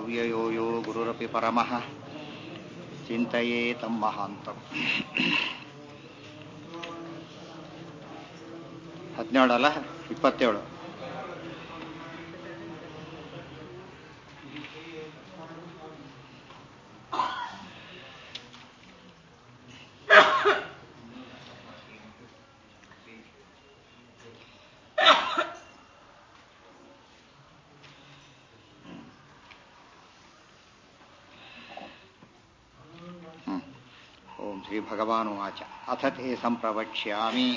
ಅವ್ಯಯೋ ಯೋ ಗುರುರಪಿ ಪರಮಃ ಚಿಂತೆಯೇ ತಮ್ಮ ಮಹಾಂತಂ ಹದಿನೇಳು ಅಲ್ಲ ಇಪ್ಪತ್ತೇಳು ಓಂ ಶ್ರೀ ಭಗವಾನುವಾಚ ಅಥ ತೇ ಸಂಪ್ರವಕ್ಷ್ಯಾಮಿ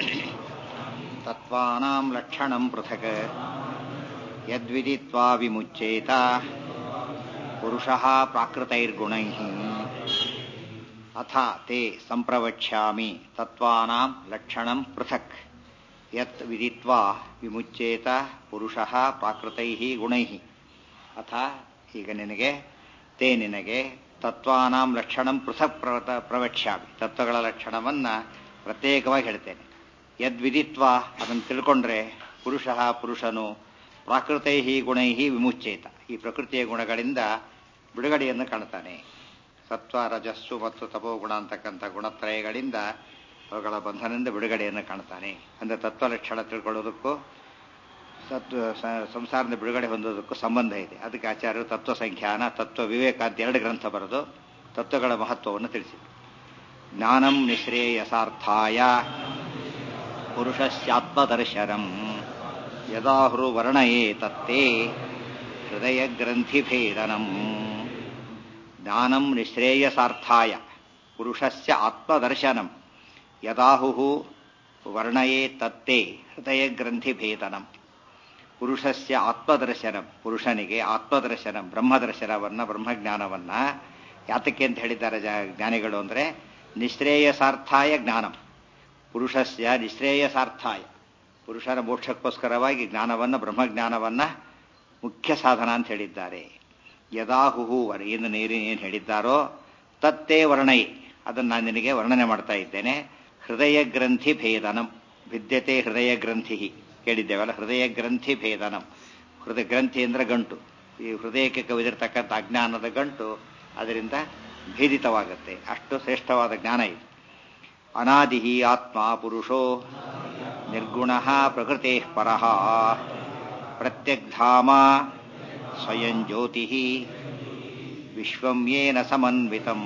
ತತ್ವಾನಾಂ ಲಕ್ಷಣಂ ಪೃಥಕ್ ಯದ್ವಿದಿತ್ವಾ ವಿಮುಚ್ಯೇತ ಪುರುಷಃ ಪ್ರಾಕೃತೈರ್ಗುಣೈಃ ಅಥ ತೇ ಸಂಪ್ರವಕ್ಷ್ಯಾಮಿ ತತ್ವಾನಾಂ ಲಕ್ಷಣಂ ಪೃಥಕ್ ಯತ್ ವಿದಿತ್ವಾ ವಿಮುಚ್ಯೇತ ಪುರುಷಃ ಪ್ರಾಕೃತೈಃ ಗುಣೈಃ ಅಥ ಈಗ ನಿನಗೆ ತೇ ನಿನಗೆ ತತ್ವಾನಾಂ ಲಕ್ಷಣಂ ಪೃಥಕ್ ಪ್ರವತ ಪ್ರವಕ್ಷ್ಯಾಮಿ ತತ್ವಗಳ ಲಕ್ಷಣವನ್ನ ಪ್ರತ್ಯೇಕವಾಗಿ ಹೇಳ್ತೇನೆ ಯದ್ವಿದಿತ್ವ ಅದನ್ನು ತಿಳ್ಕೊಂಡ್ರೆ ಪುರುಷ ಪುರುಷನು ಪ್ರಾಕೃತೈ ಗುಣೈ ವಿಮುಚ್ಚೇತ ಈ ಪ್ರಕೃತಿಯ ಗುಣಗಳಿಂದ ಬಿಡುಗಡೆಯನ್ನು ಕಾಣ್ತಾನೆ ಸತ್ವ ರಜಸ್ಸು ಮತ್ತು ತಪೋಗುಣ ಅಂತಕ್ಕಂಥ ಗುಣತ್ರಯಗಳಿಂದ ಅವುಗಳ ಬಂಧನದಿಂದ ಬಿಡುಗಡೆಯನ್ನು ಕಾಣ್ತಾನೆ ಅಂದರೆ ತತ್ವ ಲಕ್ಷಣ ತಿಳ್ಕೊಳ್ಳೋದಕ್ಕೂ ತತ್ವ ಸಂಸಾರದ ಬಿಡುಗಡೆ ಹೊಂದೋದಕ್ಕೂ ಸಂಬಂಧ ಇದೆ ಅದಕ್ಕೆ ಆಚಾರ್ಯರು ತತ್ವ ಸಂಖ್ಯಾನ ತತ್ವ ವಿವೇಕ ಅಂತ ಎರಡು ಗ್ರಂಥ ಬರೆದು ತತ್ವಗಳ ಮಹತ್ವವನ್ನು ತಿಳಿಸಿ ಜ್ಞಾನಂ ನಿಶ್ರೇಯಸಾರ್ಥಾಯ ಪುರುಷಸ್ಯಾತ್ಮದರ್ಶನಂ ಯದಾಹೃ ವರ್ಣಯೇ ತತ್ತೇ ಹೃದಯ ಗ್ರಂಥಿಭೇದನಂ ಜ್ಞಾನಂ ನಿಶ್ರೇಯಸಾರ್ಥಾಯ ಪುರುಷಸ್ಯ ಆತ್ಮದರ್ಶನಂ ಯದಾಹು ವರ್ಣಯೇ ತತ್ತೇ ಹೃದಯ ಗ್ರಂಥಿಭೇದನಂ ಪುರುಷಸ್ಯ ಆತ್ಮದರ್ಶನ ಪುರುಷನಿಗೆ ಆತ್ಮದರ್ಶನ ಬ್ರಹ್ಮದರ್ಶನವನ್ನ ಬ್ರಹ್ಮಜ್ಞಾನವನ್ನ ಯಾತಕ್ಕೆ ಅಂತ ಹೇಳಿದ್ದಾರೆ ಜ್ಞಾನಿಗಳು ಅಂದ್ರೆ ನಿಶ್ರೇಯಸಾರ್ಥಾಯ ಜ್ಞಾನಂ ಪುರುಷಸ್ಯ ನಿಶ್ರೇಯಸಾರ್ಥಾಯ ಪುರುಷನ ಮೋಕ್ಷಕ್ಕೋಸ್ಕರವಾಗಿ ಜ್ಞಾನವನ್ನ ಬ್ರಹ್ಮಜ್ಞಾನವನ್ನ ಮುಖ್ಯ ಸಾಧನ ಅಂತ ಹೇಳಿದ್ದಾರೆ ಯದಾಹುಹು ಏನು ನೀರು ಏನು ಹೇಳಿದ್ದಾರೋ ತತ್ತೇ ವರ್ಣೈ ಅದನ್ನು ನಾನು ನಿನಗೆ ವರ್ಣನೆ ಮಾಡ್ತಾ ಇದ್ದೇನೆ ಹೃದಯ ಗ್ರಂಥಿ ಭೇದನಂ ಭಿದ್ಯತೆ ಹೃದಯ ಗ್ರಂಥಿ ಕೇಳಿದ್ದೇವಲ್ಲ ಹೃದಯ ಗ್ರಂಥಿ ಭೇದನಂ ಹೃದಯ ಗ್ರಂಥಿ ಅಂದ್ರೆ ಗಂಟು ಈ ಹೃದಯಕ್ಕೆ ಕವಿದಿರ್ತಕ್ಕಂಥ ಅಜ್ಞಾನದ ಗಂಟು ಅದರಿಂದ ಭೇದಿತವಾಗುತ್ತೆ ಅಷ್ಟು ಶ್ರೇಷ್ಠವಾದ ಜ್ಞಾನ ಇದು ಅನಾದಿ ಆತ್ಮ ಪುರುಷೋ ನಿರ್ಗುಣ ಪ್ರಕೃತೆ ಪರಃ ಪ್ರತ್ಯಗ್ಧಾಮ ಸ್ವಯಂ ಜ್ಯೋತಿ ವಿಶ್ವಂ ಯೇನ ಸಮನ್ವಿತಂ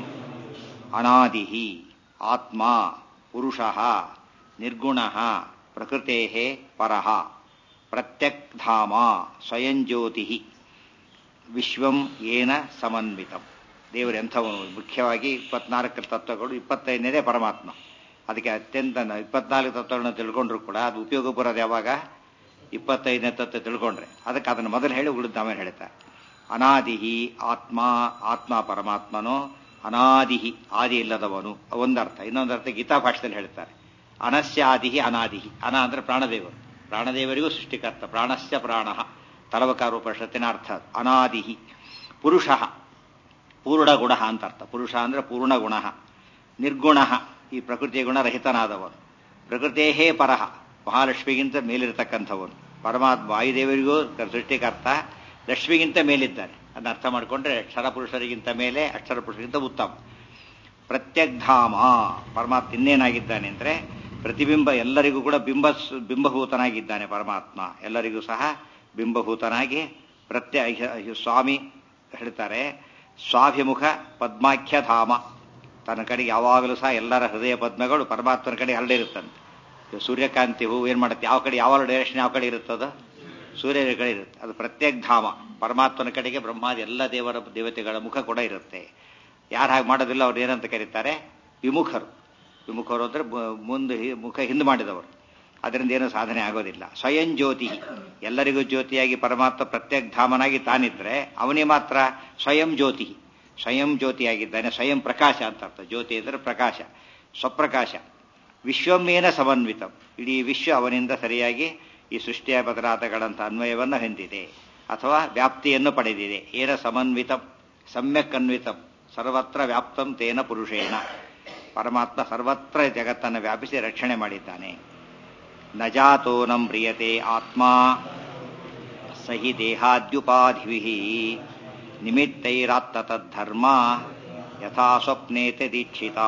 ಅನಾದಿ ಆತ್ಮ ಪುರುಷ ನಿರ್ಗುಣ ಪ್ರಕೃತೆ ಪರಃ ಪ್ರತ್ಯಕ್ಧಾಮ ಸ್ವಯಂ ಜ್ಯೋತಿ ವಿಶ್ವಂ ಏನ ಸಮನ್ವಿತಂ ದೇವರು ಎಂಥವನು ಮುಖ್ಯವಾಗಿ ಇಪ್ಪತ್ನಾಲ್ಕು ತತ್ವಗಳು ಇಪ್ಪತ್ತೈದನೇದೇ ಪರಮಾತ್ಮ ಅದಕ್ಕೆ ಅತ್ಯಂತ ಇಪ್ಪತ್ನಾಲ್ಕು ತತ್ವಗಳನ್ನು ತಿಳ್ಕೊಂಡ್ರು ಕೂಡ ಅದು ಉಪಯೋಗ ಬರೋದು ಯಾವಾಗ ಇಪ್ಪತ್ತೈದನೇ ತತ್ವ ತಿಳ್ಕೊಂಡ್ರೆ ಅದಕ್ಕೆ ಅದನ್ನು ಮೊದಲು ಹೇಳಿ ಉಳಿದ ಆಮೇಲೆ ಹೇಳ್ತಾರೆ ಅನಾದಿಹಿ ಆತ್ಮ ಆತ್ಮ ಪರಮಾತ್ಮನೋ ಅನಾದಿಹಿ ಆದಿ ಇಲ್ಲದವನು ಒಂದರ್ಥ ಇನ್ನೊಂದರ್ಥ ಗೀತಾ ಭಾಷೆಯಲ್ಲಿ ಹೇಳ್ತಾರೆ ಅನಸ್ಯಾದಿಹಿ ಅನಾದಿಹಿ ಅನ ಅಂದ್ರೆ ಪ್ರಾಣದೇವರು ಪ್ರಾಣದೇವರಿಗೂ ಸೃಷ್ಟಿಕರ್ತ ಪ್ರಾಣಸ್ಯ ಪ್ರಾಣ ತಲವಕಾರೋಪನಿಷತ್ತಿನ ಅರ್ಥ ಅನಾದಿಹಿ ಪುರುಷ ಪೂರ್ಣ ಗುಣ ಅಂತ ಅರ್ಥ ಪುರುಷ ಅಂದ್ರೆ ಪೂರ್ಣ ಗುಣ ನಿರ್ಗುಣ ಈ ಪ್ರಕೃತಿಯ ಗುಣ ರಹಿತನಾದವನು ಪ್ರಕೃತೇಹೇ ಪರಹ ಮಹಾಲಕ್ಷ್ಮಿಗಿಂತ ಮೇಲಿರತಕ್ಕಂಥವನು ಪರಮಾತ್ಮ ವಾಯುದೇವರಿಗೂ ಸೃಷ್ಟಿಕರ್ತ ಲಕ್ಷ್ಮಿಗಿಂತ ಮೇಲಿದ್ದಾನೆ ಅದನ್ನ ಅರ್ಥ ಮಾಡಿಕೊಂಡ್ರೆ ಕ್ಷರ ಪುರುಷರಿಗಿಂತ ಮೇಲೆ ಅಕ್ಷರ ಪುರುಷರಿಗಿಂತ ಉತ್ತಮ ಪ್ರತ್ಯಗ್ಧಾಮ ಪರಮಾತ್ಮ ಇನ್ನೇನಾಗಿದ್ದಾನೆ ಅಂದ್ರೆ ಪ್ರತಿಬಿಂಬ ಎಲ್ಲರಿಗೂ ಕೂಡ ಬಿಂಬ ಬಿಂಬಭೂತನಾಗಿದ್ದಾನೆ ಪರಮಾತ್ಮ ಎಲ್ಲರಿಗೂ ಸಹ ಬಿಂಬಭೂತನಾಗಿ ಪ್ರತ್ಯ ಸ್ವಾಮಿ ಹೇಳ್ತಾರೆ ಸ್ವಾಭಿಮುಖ ಪದ್ಮಾಖ್ಯ ಧಾಮ ತನ್ನ ಕಡೆಗೆ ಯಾವಾಗಲೂ ಸಹ ಎಲ್ಲರ ಹೃದಯ ಪದ್ಮಗಳು ಪರಮಾತ್ಮನ ಕಡೆ ಹರಡಿರುತ್ತಂತೆ ಸೂರ್ಯಕಾಂತಿ ಹೂವು ಏನ್ ಮಾಡುತ್ತೆ ಯಾವ ಕಡೆ ಯಾವ ಡೈರೆಕ್ಷನ್ ಯಾವ ಕಡೆ ಇರುತ್ತದ ಸೂರ್ಯನ ಕಡೆ ಇರುತ್ತೆ ಅದು ಪ್ರತ್ಯೇಕ ಧಾಮ ಪರಮಾತ್ಮನ ಕಡೆಗೆ ಬ್ರಹ್ಮಾದಿ ಎಲ್ಲ ದೇವರ ದೇವತೆಗಳ ಮುಖ ಕೂಡ ಇರುತ್ತೆ ಯಾರು ಹಾಗೆ ಮಾಡೋದಿಲ್ಲ ಅವ್ರು ಏನಂತ ಕರೀತಾರೆ ವಿಮುಖರು ವಿಮುಖರು ಅಂದ್ರೆ ಮುಂದೆ ಮುಖ ಹಿಂದೆ ಮಾಡಿದವರು ಅದರಿಂದ ಏನೂ ಸಾಧನೆ ಆಗೋದಿಲ್ಲ ಸ್ವಯಂ ಜ್ಯೋತಿ ಎಲ್ಲರಿಗೂ ಜ್ಯೋತಿಯಾಗಿ ಪರಮಾತ್ಮ ಪ್ರತ್ಯೇಕ ಧಾಮನಾಗಿ ತಾನಿದ್ರೆ ಅವನೇ ಮಾತ್ರ ಸ್ವಯಂ ಜ್ಯೋತಿ ಸ್ವಯಂ ಜ್ಯೋತಿಯಾಗಿದ್ದಾನೆ ಸ್ವಯಂ ಪ್ರಕಾಶ ಅಂತ ಅರ್ಥ ಜ್ಯೋತಿ ಅಂದರೆ ಪ್ರಕಾಶ ಸ್ವಪ್ರಕಾಶ ವಿಶ್ವಮೇನ ಸಮನ್ವಿತಂ ಇಡೀ ವಿಶ್ವ ಅವನಿಂದ ಸರಿಯಾಗಿ ಈ ಸೃಷ್ಟಿಯ ಪದಾರ್ಥಗಳಂಥ ಅನ್ವಯವನ್ನು ಹೊಂದಿದೆ ಅಥವಾ ವ್ಯಾಪ್ತಿಯನ್ನು ಪಡೆದಿದೆ ಏನ ಸಮನ್ವಿತಂ ಸಮ್ಯಕ್ ಅನ್ವಿತಂ ಸರ್ವತ್ರ ವ್ಯಾಪ್ತಂ ತೇನ ಪುರುಷೇಣ ಪರಮಾತ್ಮ ಸರ್ವತ್ರ ಜಗತ್ತನ್ನು ವ್ಯಾಪಿಸಿ ರಕ್ಷಣೆ ಮಾಡಿದ್ದಾನೆ ನಜಾತೋ ನಂ ಪ್ರಿಯತೆ ಆತ್ಮ ಸಹಿ ದೇಹಾದ್ಯುಪಾಧಿಭಿ ನಿಮಿತ್ತೈರಾತ್ತ ತದ್ಧರ್ಮ ಯಥಾ ಸ್ವಪ್ನೇತೆ ದೀಕ್ಷಿತ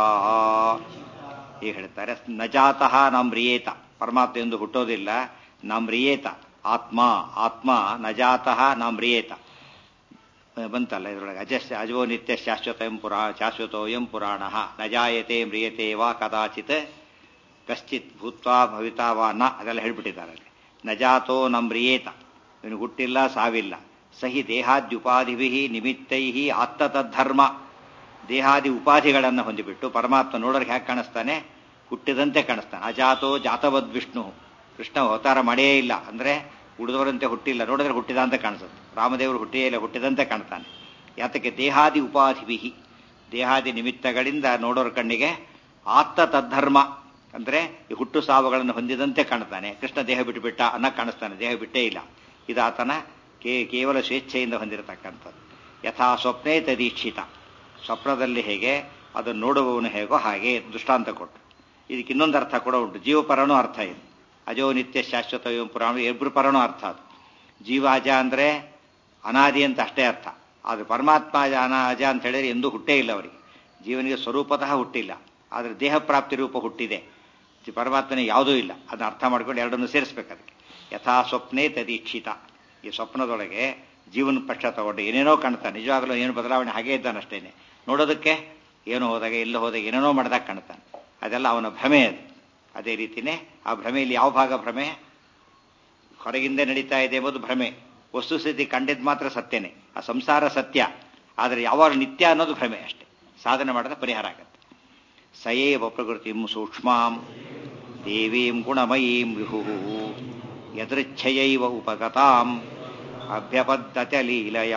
ಈಗ ಹೇಳ್ತಾರೆ ನಜಾತಃ ನಮ್ರಿಯೇತ ಪರಮಾತ್ಮ ಎಂದು ಹುಟ್ಟೋದಿಲ್ಲ ನಮ್ರಿಯೇತ ಆತ್ಮ ಆತ್ಮ ನಜಾತಃ ನಮ್ರಿಯೇತ ಬಂತಲ್ಲ ಇದರೊಳಗೆ ಅಜಸ್ ಅಜೋ ನಿತ್ಯ ಶಾಶ್ವತ ಪುರಾ ಶಾಶ್ವತೋಯಂ ಪುರಾಣ ನ ಜಾಯತೆ ಮ್ರಿಯತೆ ವಾ ಕದಾಚಿತ್ ಕಶ್ಚಿತ್ ಭೂತ್ವಾ ಭವಿತಾ ವಾ ನ ಅದೆಲ್ಲ ಹೇಳ್ಬಿಟ್ಟಿದ್ದಾರೆ ಅಲ್ಲಿ ನಜಾತೋ ನಮ್ರಿಯೇತ ಇವನು ಹುಟ್ಟಿಲ್ಲ ಸಾವಿಲ್ಲ ಸಹಿ ದೇಹಾದ್ಯುಪಾಧಿಭಿ ನಿಮಿತ್ತೈ ಆತ್ತತದ್ಧರ್ಮ ದೇಹಾದಿ ಉಪಾಧಿಗಳನ್ನು ಹೊಂದಿಬಿಟ್ಟು ಪರಮಾತ್ಮ ನೋಡೋರಿಗೆ ಹೇಗೆ ಕಾಣಿಸ್ತಾನೆ ಹುಟ್ಟಿದಂತೆ ಕಾಣಿಸ್ತಾನೆ ಅಜಾತೋ ಜಾತವದ್ ವಿಷ್ಣು ಕೃಷ್ಣ ಅವತಾರ ಮಾಡೇ ಇಲ್ಲ ಅಂದ್ರೆ ಉಳಿದವರಂತೆ ಹುಟ್ಟಿಲ್ಲ ನೋಡಿದ್ರೆ ಹುಟ್ಟಿದ ಅಂತ ಕಾಣಿಸುತ್ತೆ ರಾಮದೇವರು ಹುಟ್ಟಿಯೇ ಇಲ್ಲ ಹುಟ್ಟಿದಂತೆ ಕಾಣ್ತಾನೆ ಯಾತಕ್ಕೆ ದೇಹಾದಿ ಉಪಾಧಿವಿಹಿ ದೇಹಾದಿ ನಿಮಿತ್ತಗಳಿಂದ ನೋಡೋರ ಕಣ್ಣಿಗೆ ಆತ್ತ ತದ್ಧರ್ಮ ಅಂದ್ರೆ ಈ ಹುಟ್ಟು ಸಾವುಗಳನ್ನು ಹೊಂದಿದಂತೆ ಕಾಣ್ತಾನೆ ಕೃಷ್ಣ ದೇಹ ಬಿಟ್ಟುಬಿಟ್ಟ ಅನ್ನ ಕಾಣಿಸ್ತಾನೆ ದೇಹ ಬಿಟ್ಟೇ ಇಲ್ಲ ಇದಾತನ ಕೇ ಕೇವಲ ಸ್ವೇಚ್ಛೆಯಿಂದ ಹೊಂದಿರತಕ್ಕಂಥದ್ದು ಯಥಾ ಸ್ವಪ್ನೇ ತದೀಕ್ಷಿತ ಸ್ವಪ್ನದಲ್ಲಿ ಹೇಗೆ ಅದನ್ನು ನೋಡುವವನು ಹೇಗೋ ಹಾಗೆ ದೃಷ್ಟಾಂತ ಕೊಟ್ಟು ಇದಕ್ಕೆ ಇನ್ನೊಂದು ಅರ್ಥ ಕೂಡ ಉಂಟು ಜೀವಪರನೂ ಅರ್ಥ ಇದೆ ಅಜೋ ನಿತ್ಯ ಶಾಶ್ವತ ಪುರಾಣ ಇಬ್ಬರು ಪರನೂ ಅರ್ಥ ಅದು ಜೀವ ಅಜ ಅಂದ್ರೆ ಅನಾದಿ ಅಂತ ಅಷ್ಟೇ ಅರ್ಥ ಆದರೆ ಪರಮಾತ್ಮ ಅಜ ಅನ ಅಜ ಅಂತ ಹೇಳಿದ್ರೆ ಎಂದೂ ಹುಟ್ಟೇ ಇಲ್ಲ ಅವರಿಗೆ ಜೀವನಿಗೆ ಸ್ವರೂಪತಃ ಹುಟ್ಟಿಲ್ಲ ಆದರೆ ದೇಹ ಪ್ರಾಪ್ತಿ ರೂಪ ಹುಟ್ಟಿದೆ ಪರಮಾತ್ಮನೇ ಯಾವುದೂ ಇಲ್ಲ ಅದನ್ನ ಅರ್ಥ ಮಾಡ್ಕೊಂಡು ಎರಡನ್ನು ಸೇರಿಸ್ಬೇಕು ಅದಕ್ಕೆ ಯಥಾ ಸ್ವಪ್ನೇ ತದೀಕ್ಷಿತ ಈ ಸ್ವಪ್ನದೊಳಗೆ ಜೀವನ ಪಕ್ಷ ತಗೊಂಡು ಏನೇನೋ ಕಾಣ್ತಾನೆ ನಿಜವಾಗಲೂ ಏನು ಬದಲಾವಣೆ ಹಾಗೇ ಇದ್ದಾನಷ್ಟೇನೆ ನೋಡೋದಕ್ಕೆ ಏನೋ ಹೋದಾಗ ಎಲ್ಲ ಹೋದಾಗ ಏನೇನೋ ಮಾಡಿದಾಗ ಕಾಣ್ತಾನೆ ಅದೆಲ್ಲ ಅವನ ಭ್ರಮೆ ಅದು ಅದೇ ರೀತಿನೇ ಆ ಭ್ರಮೆಯಲ್ಲಿ ಯಾವ ಭಾಗ ಭ್ರಮೆ ಹೊರಗಿಂದ ನಡೀತಾ ಇದೆ ಎಂಬುದು ಭ್ರಮೆ ವಸ್ತುಸ್ಥಿತಿ ಕಂಡಿದ್ದು ಮಾತ್ರ ಸತ್ಯನೇ ಆ ಸಂಸಾರ ಸತ್ಯ ಆದರೆ ಯಾವಾಗ ನಿತ್ಯ ಅನ್ನೋದು ಭ್ರಮೆ ಅಷ್ಟೇ ಸಾಧನೆ ಮಾಡಿದ್ರೆ ಪರಿಹಾರ ಆಗುತ್ತೆ ಸಯೇವ ಪ್ರಕೃತಿಂ ಸೂಕ್ಷ್ಮಾಂ ದೇವೀಂ ಗುಣಮಯೀಂ ವಿಹು ಯದೃಚ್ಛಯೈವ ಉಪಗತಾಂ ಅಭ್ಯಪದ್ಧತೆ ಲೀಲಯ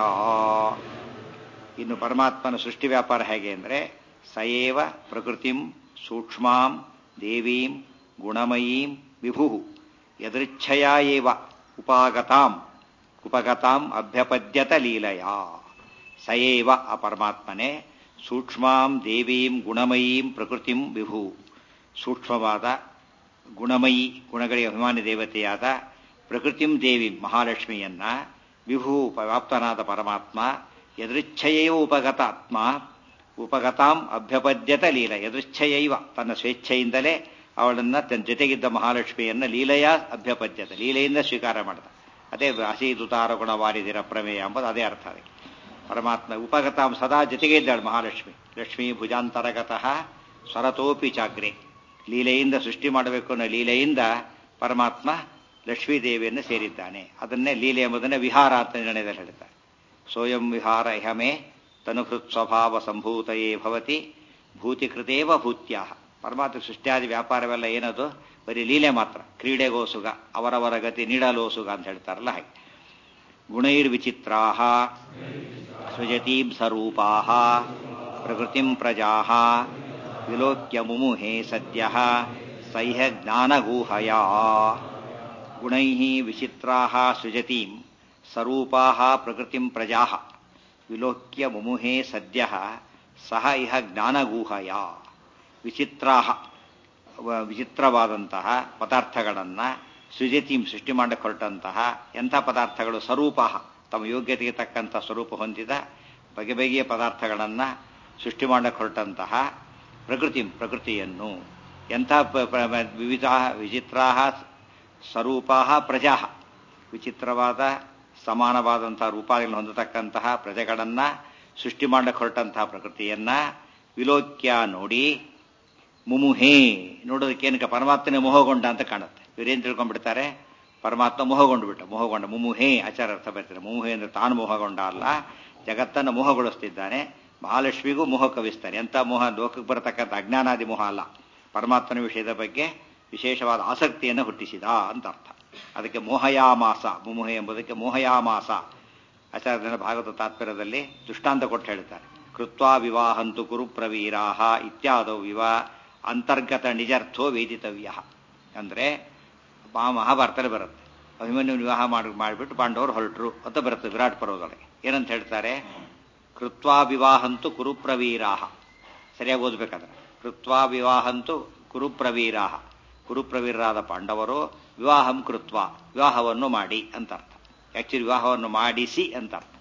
ಇನ್ನು ಪರಮಾತ್ಮನ ಸೃಷ್ಟಿ ವ್ಯಾಪಾರ ಹೇಗೆ ಅಂದರೆ ಸಯೇವ ಪ್ರಕೃತಿಂ ಸೂಕ್ಷ್ಮಾಂ ದೇವೀಂ ಗುಣಮಯೀಂ ವಿಭು ಯದೃಚ್ಛಯ ಏವ ಉಪಾಗತಾಂ ಉಪಗತಾಂ ಅಭ್ಯಪದ್ಯತ ಲೀಲಯ ಸಯೇವ ಆ ಪರಮಾತ್ಮನೇ ಸೂಕ್ಷ್ಮಾಂ ದೇವೀಂ ಗುಣಮಯೀಂ ಪ್ರಕೃತಿಂ ವಿಭು ಸೂಕ್ಷ್ಮವಾದ ಗುಣಮಯಿ ಗುಣಗಳಿಗೆ ಅಭಿಮಾನಿ ದೇವತೆಯಾದ ಪ್ರಕೃತಿಂ ದೇವಿ ಮಹಾಲಕ್ಷ್ಮಿಯನ್ನ ವಿಭು ವ್ಯಾಪ್ತನಾದ ಪರಮಾತ್ಮ ಯದೃಚ್ಛಯೈವ ಉಪಗತಾತ್ಮ ಉಪಗತಾಂ ಅಭ್ಯಪದ್ಯತ ಲೀಲ ಯದೃಚ್ಛಯೈವ ತನ್ನ ಸ್ವೇಚ್ಛೆಯಿಂದಲೇ ಅವಳನ್ನ ತನ್ನ ಜೊತೆಗಿದ್ದ ಮಹಾಲಕ್ಷ್ಮಿಯನ್ನ ಲೀಲೆಯ ಅಭ್ಯಪದ್ಯತ ಲೀಲೆಯಿಂದ ಸ್ವೀಕಾರ ಮಾಡಿದ ಅದೇ ಅಸೀದುತಾರ ಗುಣವಾರಿದಿರ ಪ್ರಮೇಯ ಎಂಬುದು ಅದೇ ಅರ್ಥ ಅದಕ್ಕೆ ಪರಮಾತ್ಮ ಉಪಗತಾಂ ಸದಾ ಜೊತೆಗೆ ಇದ್ದಾಳೆ ಮಹಾಲಕ್ಷ್ಮಿ ಲಕ್ಷ್ಮೀ ಭುಜಾಂತರಗತಃ ಸ್ವರತೋಪಿ ಚಾಗ್ರೆ ಲೀಲೆಯಿಂದ ಸೃಷ್ಟಿ ಮಾಡಬೇಕು ಅನ್ನೋ ಲೀಲೆಯಿಂದ ಪರಮಾತ್ಮ ಲಕ್ಷ್ಮೀದೇವಿಯನ್ನು ಸೇರಿದ್ದಾನೆ ಅದನ್ನೇ ಲೀಲೆ ಎಂಬುದನ್ನೇ ವಿಹಾರ ಅಂತ ನಿರ್ಣಯದಲ್ಲಿ ಹೇಳ್ತಾರೆ ಸೋಯಂ ವಿಹಾರ ಇಹಮೇ ತನುಕೃತ್ ಸ್ವಭಾವ ಸಂಭೂತಯೇ ಭವತಿ ಭೂತಿಕೃತೇವ ಭೂತ್ಯಾಹ ಪರಮಾತ್ಮ ಸೃಷ್ಟಿಯಾದಿ ವ್ಯಾಪಾರವೆಲ್ಲ ಏನದು ಬರೀ ಲೀಲೆ ಮಾತ್ರ ಕ್ರೀಡೆಗೋಸುಗ ಅವರವರ ಗತಿ ನೀಡಲೋಸುಗ ಅಂತ ಹೇಳ್ತಾರಲ್ಲ ಹಾಗೆ ಗುಣೈರ್ವಿಚಿತ್ರಾ ಸೃಜತೀಂ ಸ್ವರೂಪಾ ಪ್ರಕೃತಿಂ ಪ್ರಜಾ ವಿಲೋಕ್ಯ ಮುಮುಹೆ ಸದ್ಯ ಸಹ್ಯ ಜ್ಞಾನಗೂಹಯ ಗುಣೈ ವಿಚಿತ್ರಾ ಸೃಜತೀಂ ಸ್ವರೂಪಾ ಪ್ರಕೃತಿಂ ಪ್ರಜಾ ವಿಲೋಕ್ಯ ಮುಮುಹೆ ಸದ್ಯ ಸಹ ಇಹ ಜ್ಞಾನಗೂಹಯ ವಿಚಿತ್ರಾ ವಿಚಿತ್ರವಾದಂತಹ ಪದಾರ್ಥಗಳನ್ನು ಸೃಜತೀಂ ಸೃಷ್ಟಿ ಮಾಡಕ್ಕೆ ಹೊರಟಂತಹ ಎಂಥ ಪದಾರ್ಥಗಳು ಸ್ವರೂಪ ತಮ್ಮ ಯೋಗ್ಯತೆಗೆ ತಕ್ಕಂಥ ಸ್ವರೂಪ ಹೊಂದಿದ ಬಗೆ ಬಗೆಯ ಪದಾರ್ಥಗಳನ್ನು ಸೃಷ್ಟಿ ಮಾಡಕ್ಕೆ ಹೊರಟಂತಹ ಪ್ರಕೃತಿ ಪ್ರಕೃತಿಯನ್ನು ಎಂಥ ವಿವಿಧ ವಿಚಿತ್ರಾ ಸ್ವರೂಪಾ ಪ್ರಜಾ ವಿಚಿತ್ರವಾದ ಸಮಾನವಾದಂಥ ರೂಪಾಗಳನ್ನು ಹೊಂದತಕ್ಕಂತಹ ಪ್ರಜೆಗಳನ್ನು ಸೃಷ್ಟಿ ಮಾಡಕ್ಕೆ ಹೊರಟಂತಹ ಪ್ರಕೃತಿಯನ್ನ ವಿಲೋಕ್ಯ ನೋಡಿ ಮುಮುಹೇ ನೋಡೋದಕ್ಕೇನಕ್ಕೆ ಪರಮಾತ್ಮನೇ ಮೋಹಗೊಂಡ ಅಂತ ಕಾಣುತ್ತೆ ಇವರೇನು ತಿಳ್ಕೊಂಡ್ಬಿಡ್ತಾರೆ ಪರಮಾತ್ಮ ಮೋಹಗೊಂಡು ಬಿಟ್ಟ ಮೋಹಗೊಂಡ ಮುಮುಹೇ ಆಚಾರ ಅರ್ಥ ಬರ್ತಾರೆ ಮುಮುಹೇ ಅಂದ್ರೆ ತಾನು ಮೋಹಗೊಂಡ ಅಲ್ಲ ಜಗತ್ತನ್ನು ಮೋಹಗೊಳಿಸ್ತಿದ್ದಾನೆ ಮಹಾಲಕ್ಷ್ಮಿಗೂ ಮೋಹ ಕವಿಸ್ತಾನೆ ಎಂಥ ಮೋಹ ಲೋಕಕ್ಕೆ ಬರತಕ್ಕಂಥ ಅಜ್ಞಾನಾದಿ ಮೋಹ ಅಲ್ಲ ಪರಮಾತ್ಮನ ವಿಷಯದ ಬಗ್ಗೆ ವಿಶೇಷವಾದ ಆಸಕ್ತಿಯನ್ನು ಹುಟ್ಟಿಸಿದ ಅಂತ ಅರ್ಥ ಅದಕ್ಕೆ ಮೋಹಯಾಮಾಸ ಮುಮುಹೆ ಎಂಬುದಕ್ಕೆ ಮೋಹಯಾಮಾಸ ಆಚಾರ್ಯನ ಭಾಗವತ ತಾತ್ಪರ್ಯದಲ್ಲಿ ದೃಷ್ಟಾಂತ ಕೊಟ್ಟು ಹೇಳ್ತಾರೆ ಕೃತ್ವಾ ವಿವಾಹಂತು ಕುರು ಪ್ರವೀರಾಹ ಇತ್ಯಾದೌ ವಿವಾ ಅಂತರ್ಗತ ನಿಜರ್ಥೋ ವೇದಿತವ್ಯ ಅಂದ್ರೆ ಮಹಾಭಾರತದಲ್ಲಿ ಬರುತ್ತೆ ಅಭಿಮನ್ಯು ವಿವಾಹ ಮಾಡಿ ಮಾಡಿಬಿಟ್ಟು ಪಾಂಡವರು ಹೊರಟರು ಅಂತ ಬರುತ್ತೆ ವಿರಾಟ್ ಪರ್ವದೊಳಗೆ ಏನಂತ ಹೇಳ್ತಾರೆ ಕೃತ್ವಾ ವಿವಾಹಂತು ಕುರುಪ್ರವೀರಾಹ ಸರಿಯಾಗಿ ಓದ್ಬೇಕಾದ್ರೆ ಕೃತ್ವಾ ವಿವಾಹಂತು ಕುರುಪ್ರವೀರಾಹ ಕುರುಪ್ರವೀರರಾದ ಪಾಂಡವರು ವಿವಾಹಂ ಕೃತ್ವ ವಿವಾಹವನ್ನು ಮಾಡಿ ಅಂತ ಅರ್ಥ ಆಕ್ಚುಲಿ ವಿವಾಹವನ್ನು ಮಾಡಿಸಿ ಅಂತ ಅರ್ಥ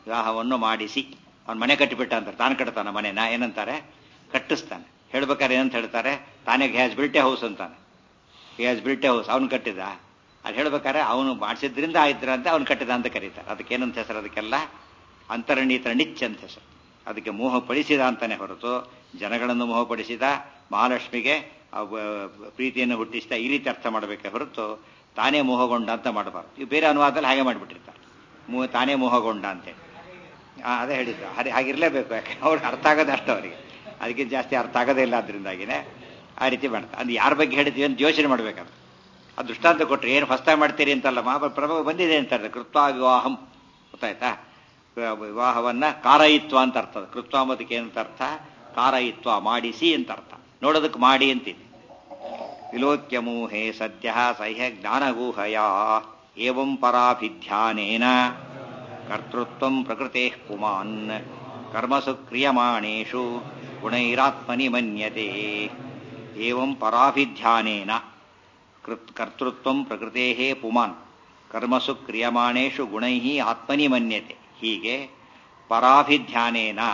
ವಿವಾಹವನ್ನು ಮಾಡಿಸಿ ಅವ್ನು ಮನೆ ಕಟ್ಟಿಬಿಟ್ಟ ಅಂತಾರೆ ತಾನು ಕಟ್ತಾನೆ ಮನೆನ ಏನಂತಾರೆ ಕಟ್ಟಿಸ್ತಾನೆ ಹೇಳ್ಬೇಕಾದ್ರೆ ಏನಂತ ಹೇಳ್ತಾರೆ ತಾನೇ ಹ್ಯಾಸ್ ಬಿಲ್ಟೆ ಹೌಸ್ ಅಂತಾನೆ ಹ್ಯಾಸ್ ಬಿಲ್ಟೆ ಹೌಸ್ ಅವನು ಕಟ್ಟಿದ ಅದು ಹೇಳ್ಬೇಕಾದ್ರೆ ಅವನು ಮಾಡಿಸಿದ್ರಿಂದ ಆಯ್ತರಂತೆ ಅವನು ಕಟ್ಟಿದ ಅಂತ ಕರೀತಾರೆ ಅದಕ್ಕೆ ಏನಂತ ಹೆಸರು ಅದಕ್ಕೆಲ್ಲ ಅಂತರಣೀತರ ನಿಚ್ ಅಂತ ಹೆಸರು ಅದಕ್ಕೆ ಮೋಹಪಡಿಸಿದ ಅಂತಾನೆ ಹೊರತು ಜನಗಳನ್ನು ಮೋಹಪಡಿಸಿದ ಮಹಾಲಕ್ಷ್ಮಿಗೆ ಪ್ರೀತಿಯನ್ನು ಹುಟ್ಟಿಸಿದ ಈ ರೀತಿ ಅರ್ಥ ಮಾಡಬೇಕೆ ಹೊರತು ತಾನೇ ಮೋಹಗೊಂಡ ಅಂತ ಮಾಡಬಾರ್ದು ಈ ಬೇರೆ ಅನುವಾದದಲ್ಲಿ ಹಾಗೆ ಮಾಡಿಬಿಟ್ಟಿರ್ತಾರೆ ಮೋಹ ತಾನೇ ಮೋಹಗೊಂಡ ಅಂತೇಳಿ ಅದೇ ಹೇಳಿದ್ದು ಹಾಗೆ ಹಾಗಿರ್ಲೇಬೇಕು ಯಾಕೆ ಅವ್ರಿಗೆ ಅರ್ಥ ಆಗೋದು ಅಷ್ಟು ಅವರಿಗೆ ಅದಕ್ಕೆ ಜಾಸ್ತಿ ಅರ್ಥ ಆಗೋದೇ ಇಲ್ಲ ಅದರಿಂದಾಗಿನೇ ಆ ರೀತಿ ಮಾಡ್ತಾರೆ ಅದು ಯಾರ ಬಗ್ಗೆ ಹೇಳಿದ್ವಿ ಅಂತ ಯೋಚನೆ ಮಾಡ್ಬೇಕಾದ್ರೆ ಅದು ದೃಷ್ಟಾಂತ ಕೊಟ್ಟರೆ ಏನು ಹೊಸ್ತಾಗಿ ಮಾಡ್ತೀರಿ ಅಂತಲ್ಲ ಮಹಾ ಪ್ರಭಾವ ಬಂದಿದೆ ಅಂತಾರೆ ಕೃತ್ವ ವಿವಾಹಂ ಗೊತ್ತಾಯ್ತಾ ವಿವಾಹವನ್ನ ಕಾರಯಿತ್ವ ಅಂತ ಅರ್ಥ ಕೃತ್ವ ಅಂಬೋದಕ್ಕೆ ಏನಂತ ಅರ್ಥ ಕಾರಯಿತ್ವ ಮಾಡಿಸಿ ಅಂತ ಅರ್ಥ ನೋಡೋದಕ್ಕೆ ಮಾಡಿ ಅಂತಿದೆ ವಿಲೋಕ್ಯ ಮೋಹೆ ಸದ್ಯ ಸಹ್ಯ ಜ್ಞಾನಗೂಹಯ ಏವಂ ಪರಾಭಿಧ್ಯಾನೇನ ಕರ್ತೃತ್ವ ಪ್ರಕೃತೆ ಪುಮಾನ್ ಕರ್ಮಸು ಕ್ರಿಯಮಾಣೇಶು ಗುಣೈರಾತ್ಮನಿ ಮನ್ಯತೆ ಏವಂ ಪರಾಭಿಧ್ಯಾನೇನ ಕರ್ತೃತ್ವ ಪ್ರಕೃತೆ ಪುಮಾನ್ ಕರ್ಮಸು ಕ್ರಿಯಮಾಣೇಶು ಗುಣೈ ಆತ್ಮನಿ ಮನ್ಯತೆ ಹೀಗೆ ಪರಾಭಿಧ್ಯಾನೇನ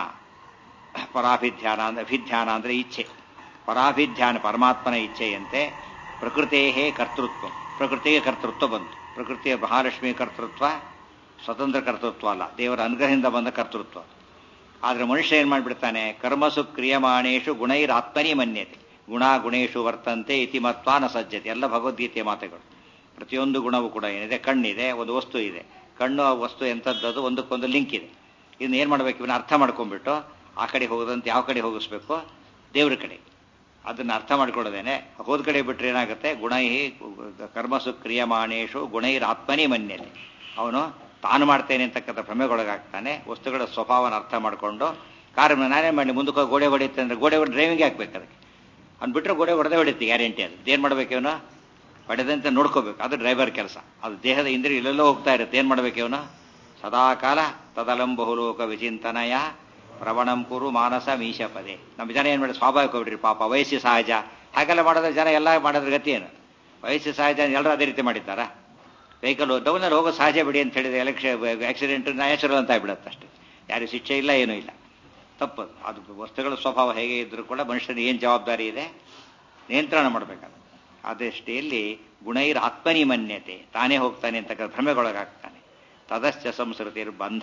ಪರಾಭಿಧ್ಯಾನ ಅಂದ್ರೆ ಅಭಿಧ್ಯಾನ ಅಂದ್ರೆ ಇಚ್ಛೆ ಪರಾಭಿಧ್ಯಾನ ಪರಮಾತ್ಮನ ಇಚ್ಛೆಯಂತೆ ಪ್ರಕೃತೇ ಕರ್ತೃತ್ವ ಪ್ರಕೃತಿಗೆ ಕರ್ತೃತ್ವ ಬಂತು ಪ್ರಕೃತಿಯ ಮಹಾಲಕ್ಷ್ಮಿಯ ಕರ್ತೃತ್ವ ಸ್ವತಂತ್ರ ಕರ್ತೃತ್ವ ಅಲ್ಲ ದೇವರ ಅನುಗ್ರಹದಿಂದ ಬಂದ ಕರ್ತೃತ್ವ ಆದರೆ ಮನುಷ್ಯ ಏನ್ ಮಾಡಿಬಿಡ್ತಾನೆ ಕರ್ಮಸು ಕ್ರಿಯಮಾಣೇಶು ಗುಣೈರಾತ್ಮನಿ ಮನ್ಯತೆ ಗುಣ ಗುಣೇಶು ವರ್ತಂತೆ ಇತಿ ಮತ್ವಾನ ಸಜ್ಜತೆ ಎಲ್ಲ ಭಗವದ್ಗೀತೆಯ ಮಾತುಗಳು ಪ್ರತಿಯೊಂದು ಗುಣವೂ ಕೂಡ ಏನಿದೆ ಕಣ್ಣಿದೆ ಒಂದು ವಸ್ತು ಇದೆ ಕಣ್ಣು ಆ ವಸ್ತು ಎಂಥದ್ದು ಒಂದಕ್ಕೊಂದು ಲಿಂಕ್ ಇದೆ ಇದನ್ನ ಏನು ಮಾಡ್ಬೇಕು ಇವನ್ನ ಅರ್ಥ ಮಾಡ್ಕೊಂಡ್ಬಿಟ್ಟು ಆ ಕಡೆ ಹೋಗೋದಂತ ಯಾವ ಕಡೆ ಹೋಗಿಸ್ಬೇಕು ದೇವ್ರ ಕಡೆ ಅದನ್ನ ಅರ್ಥ ಮಾಡ್ಕೊಳ್ಳೋದೇನೆ ಹೋದ ಕಡೆ ಬಿಟ್ರೆ ಏನಾಗುತ್ತೆ ಗುಣೈ ಕರ್ಮಸು ಕ್ರಿಯಮಾಣೇಶು ಗುಣೈರಾತ್ಮನಿ ಮನ್ಯತೆ ಅವನು ತಾನು ಮಾಡ್ತೇನೆ ಅಂತಕ್ಕಂಥ ಭ್ರಮೆಗೊಳಗಾಗ್ತಾನೆ ವಸ್ತುಗಳ ಸ್ವಭಾವನ ಅರ್ಥ ಮಾಡಿಕೊಂಡು ಕಾರ್ ನಾನೇ ಮಾಡಿ ಮುಂದಕ್ಕೆ ಗೋಡೆ ಹೊಡೆಯುತ್ತೆ ಅಂದ್ರೆ ಗೋಡೆ ಹೊಡೆ ಡ್ರೈವಿಂಗ್ ಹಾಕ್ಬೇಕು ಅದಕ್ಕೆ ಅವ್ನು ಬಿಟ್ಟರೆ ಗೋಡೆ ಹೊಡೆದೇ ಹೊಡಿತಿ ಗ್ಯಾರಂಟಿ ಅದು ಏನು ಮಾಡ್ಬೇಕು ಇವನು ಹೊಡೆದಂತೆ ನೋಡ್ಕೋಬೇಕು ಅದು ಡ್ರೈವರ್ ಕೆಲಸ ಅದು ದೇಹದ ಇಂದ್ರಿಯ ಇಲ್ಲೆಲ್ಲೋ ಹೋಗ್ತಾ ಇರುತ್ತೆ ಏನು ಮಾಡ್ಬೇಕು ಇವನು ಸದಾಕಾಲ ತದಲಂಬಹುಲೋಕ ವಿಚಿಂತನಯ ಪ್ರವಣಂ ಕುರು ಮಾನಸ ಮೀಶ ಪದೇ ನಮ್ಮ ಜನ ಏನು ಮಾಡಿ ಸ್ವಾಭಾವಿಕ ಬಿಡ್ರಿ ಪಾಪ ವಯಸ್ಸು ಸಹಜ ಹಾಗೆಲ್ಲ ಮಾಡೋದ್ರೆ ಜನ ಎಲ್ಲ ಮಾಡೋದ್ರ ಗತಿ ಏನು ವಯಸ್ಸು ಸಹಜ ಎಲ್ಲರೂ ಅದೇ ರೀತಿ ಮಾಡಿದ್ದಾರಾ ವೆಹಿಕಲ್ ಡೌನಲ್ಲಿ ಹೋಗೋ ಸಹಜ ಬಿಡಿ ಅಂತ ಹೇಳಿದ್ರೆ ಎಲೆಕ್ಷನ್ ಆಕ್ಸಿಡೆಂಟ್ ನ್ಯಾಚುರಲ್ ಅಂತ ಆಗ್ಬಿಡುತ್ತೆ ಅಷ್ಟೇ ಯಾರಿಗೂ ಶಿಕ್ಷೆ ಇಲ್ಲ ಏನೂ ಇಲ್ಲ ತಪ್ಪು ಅದು ವಸ್ತುಗಳ ಸ್ವಭಾವ ಹೇಗೆ ಇದ್ರೂ ಕೂಡ ಮನುಷ್ಯನಿಗೆ ಏನು ಜವಾಬ್ದಾರಿ ಇದೆ ನಿಯಂತ್ರಣ ಮಾಡಬೇಕಾದ ಅದೆಷ್ಟೆಯಲ್ಲಿ ಗುಣೈರ್ ಆತ್ಮನಿ ಮನ್ಯತೆ ತಾನೇ ಹೋಗ್ತಾನೆ ಅಂತಕ್ಕಂಥ ಭ್ರಮೆಗೊಳಗಾಗ್ತಾನೆ ತದಶ್ಚ ಸಂಸ್ಕೃತಿರ್ ಬಂಧ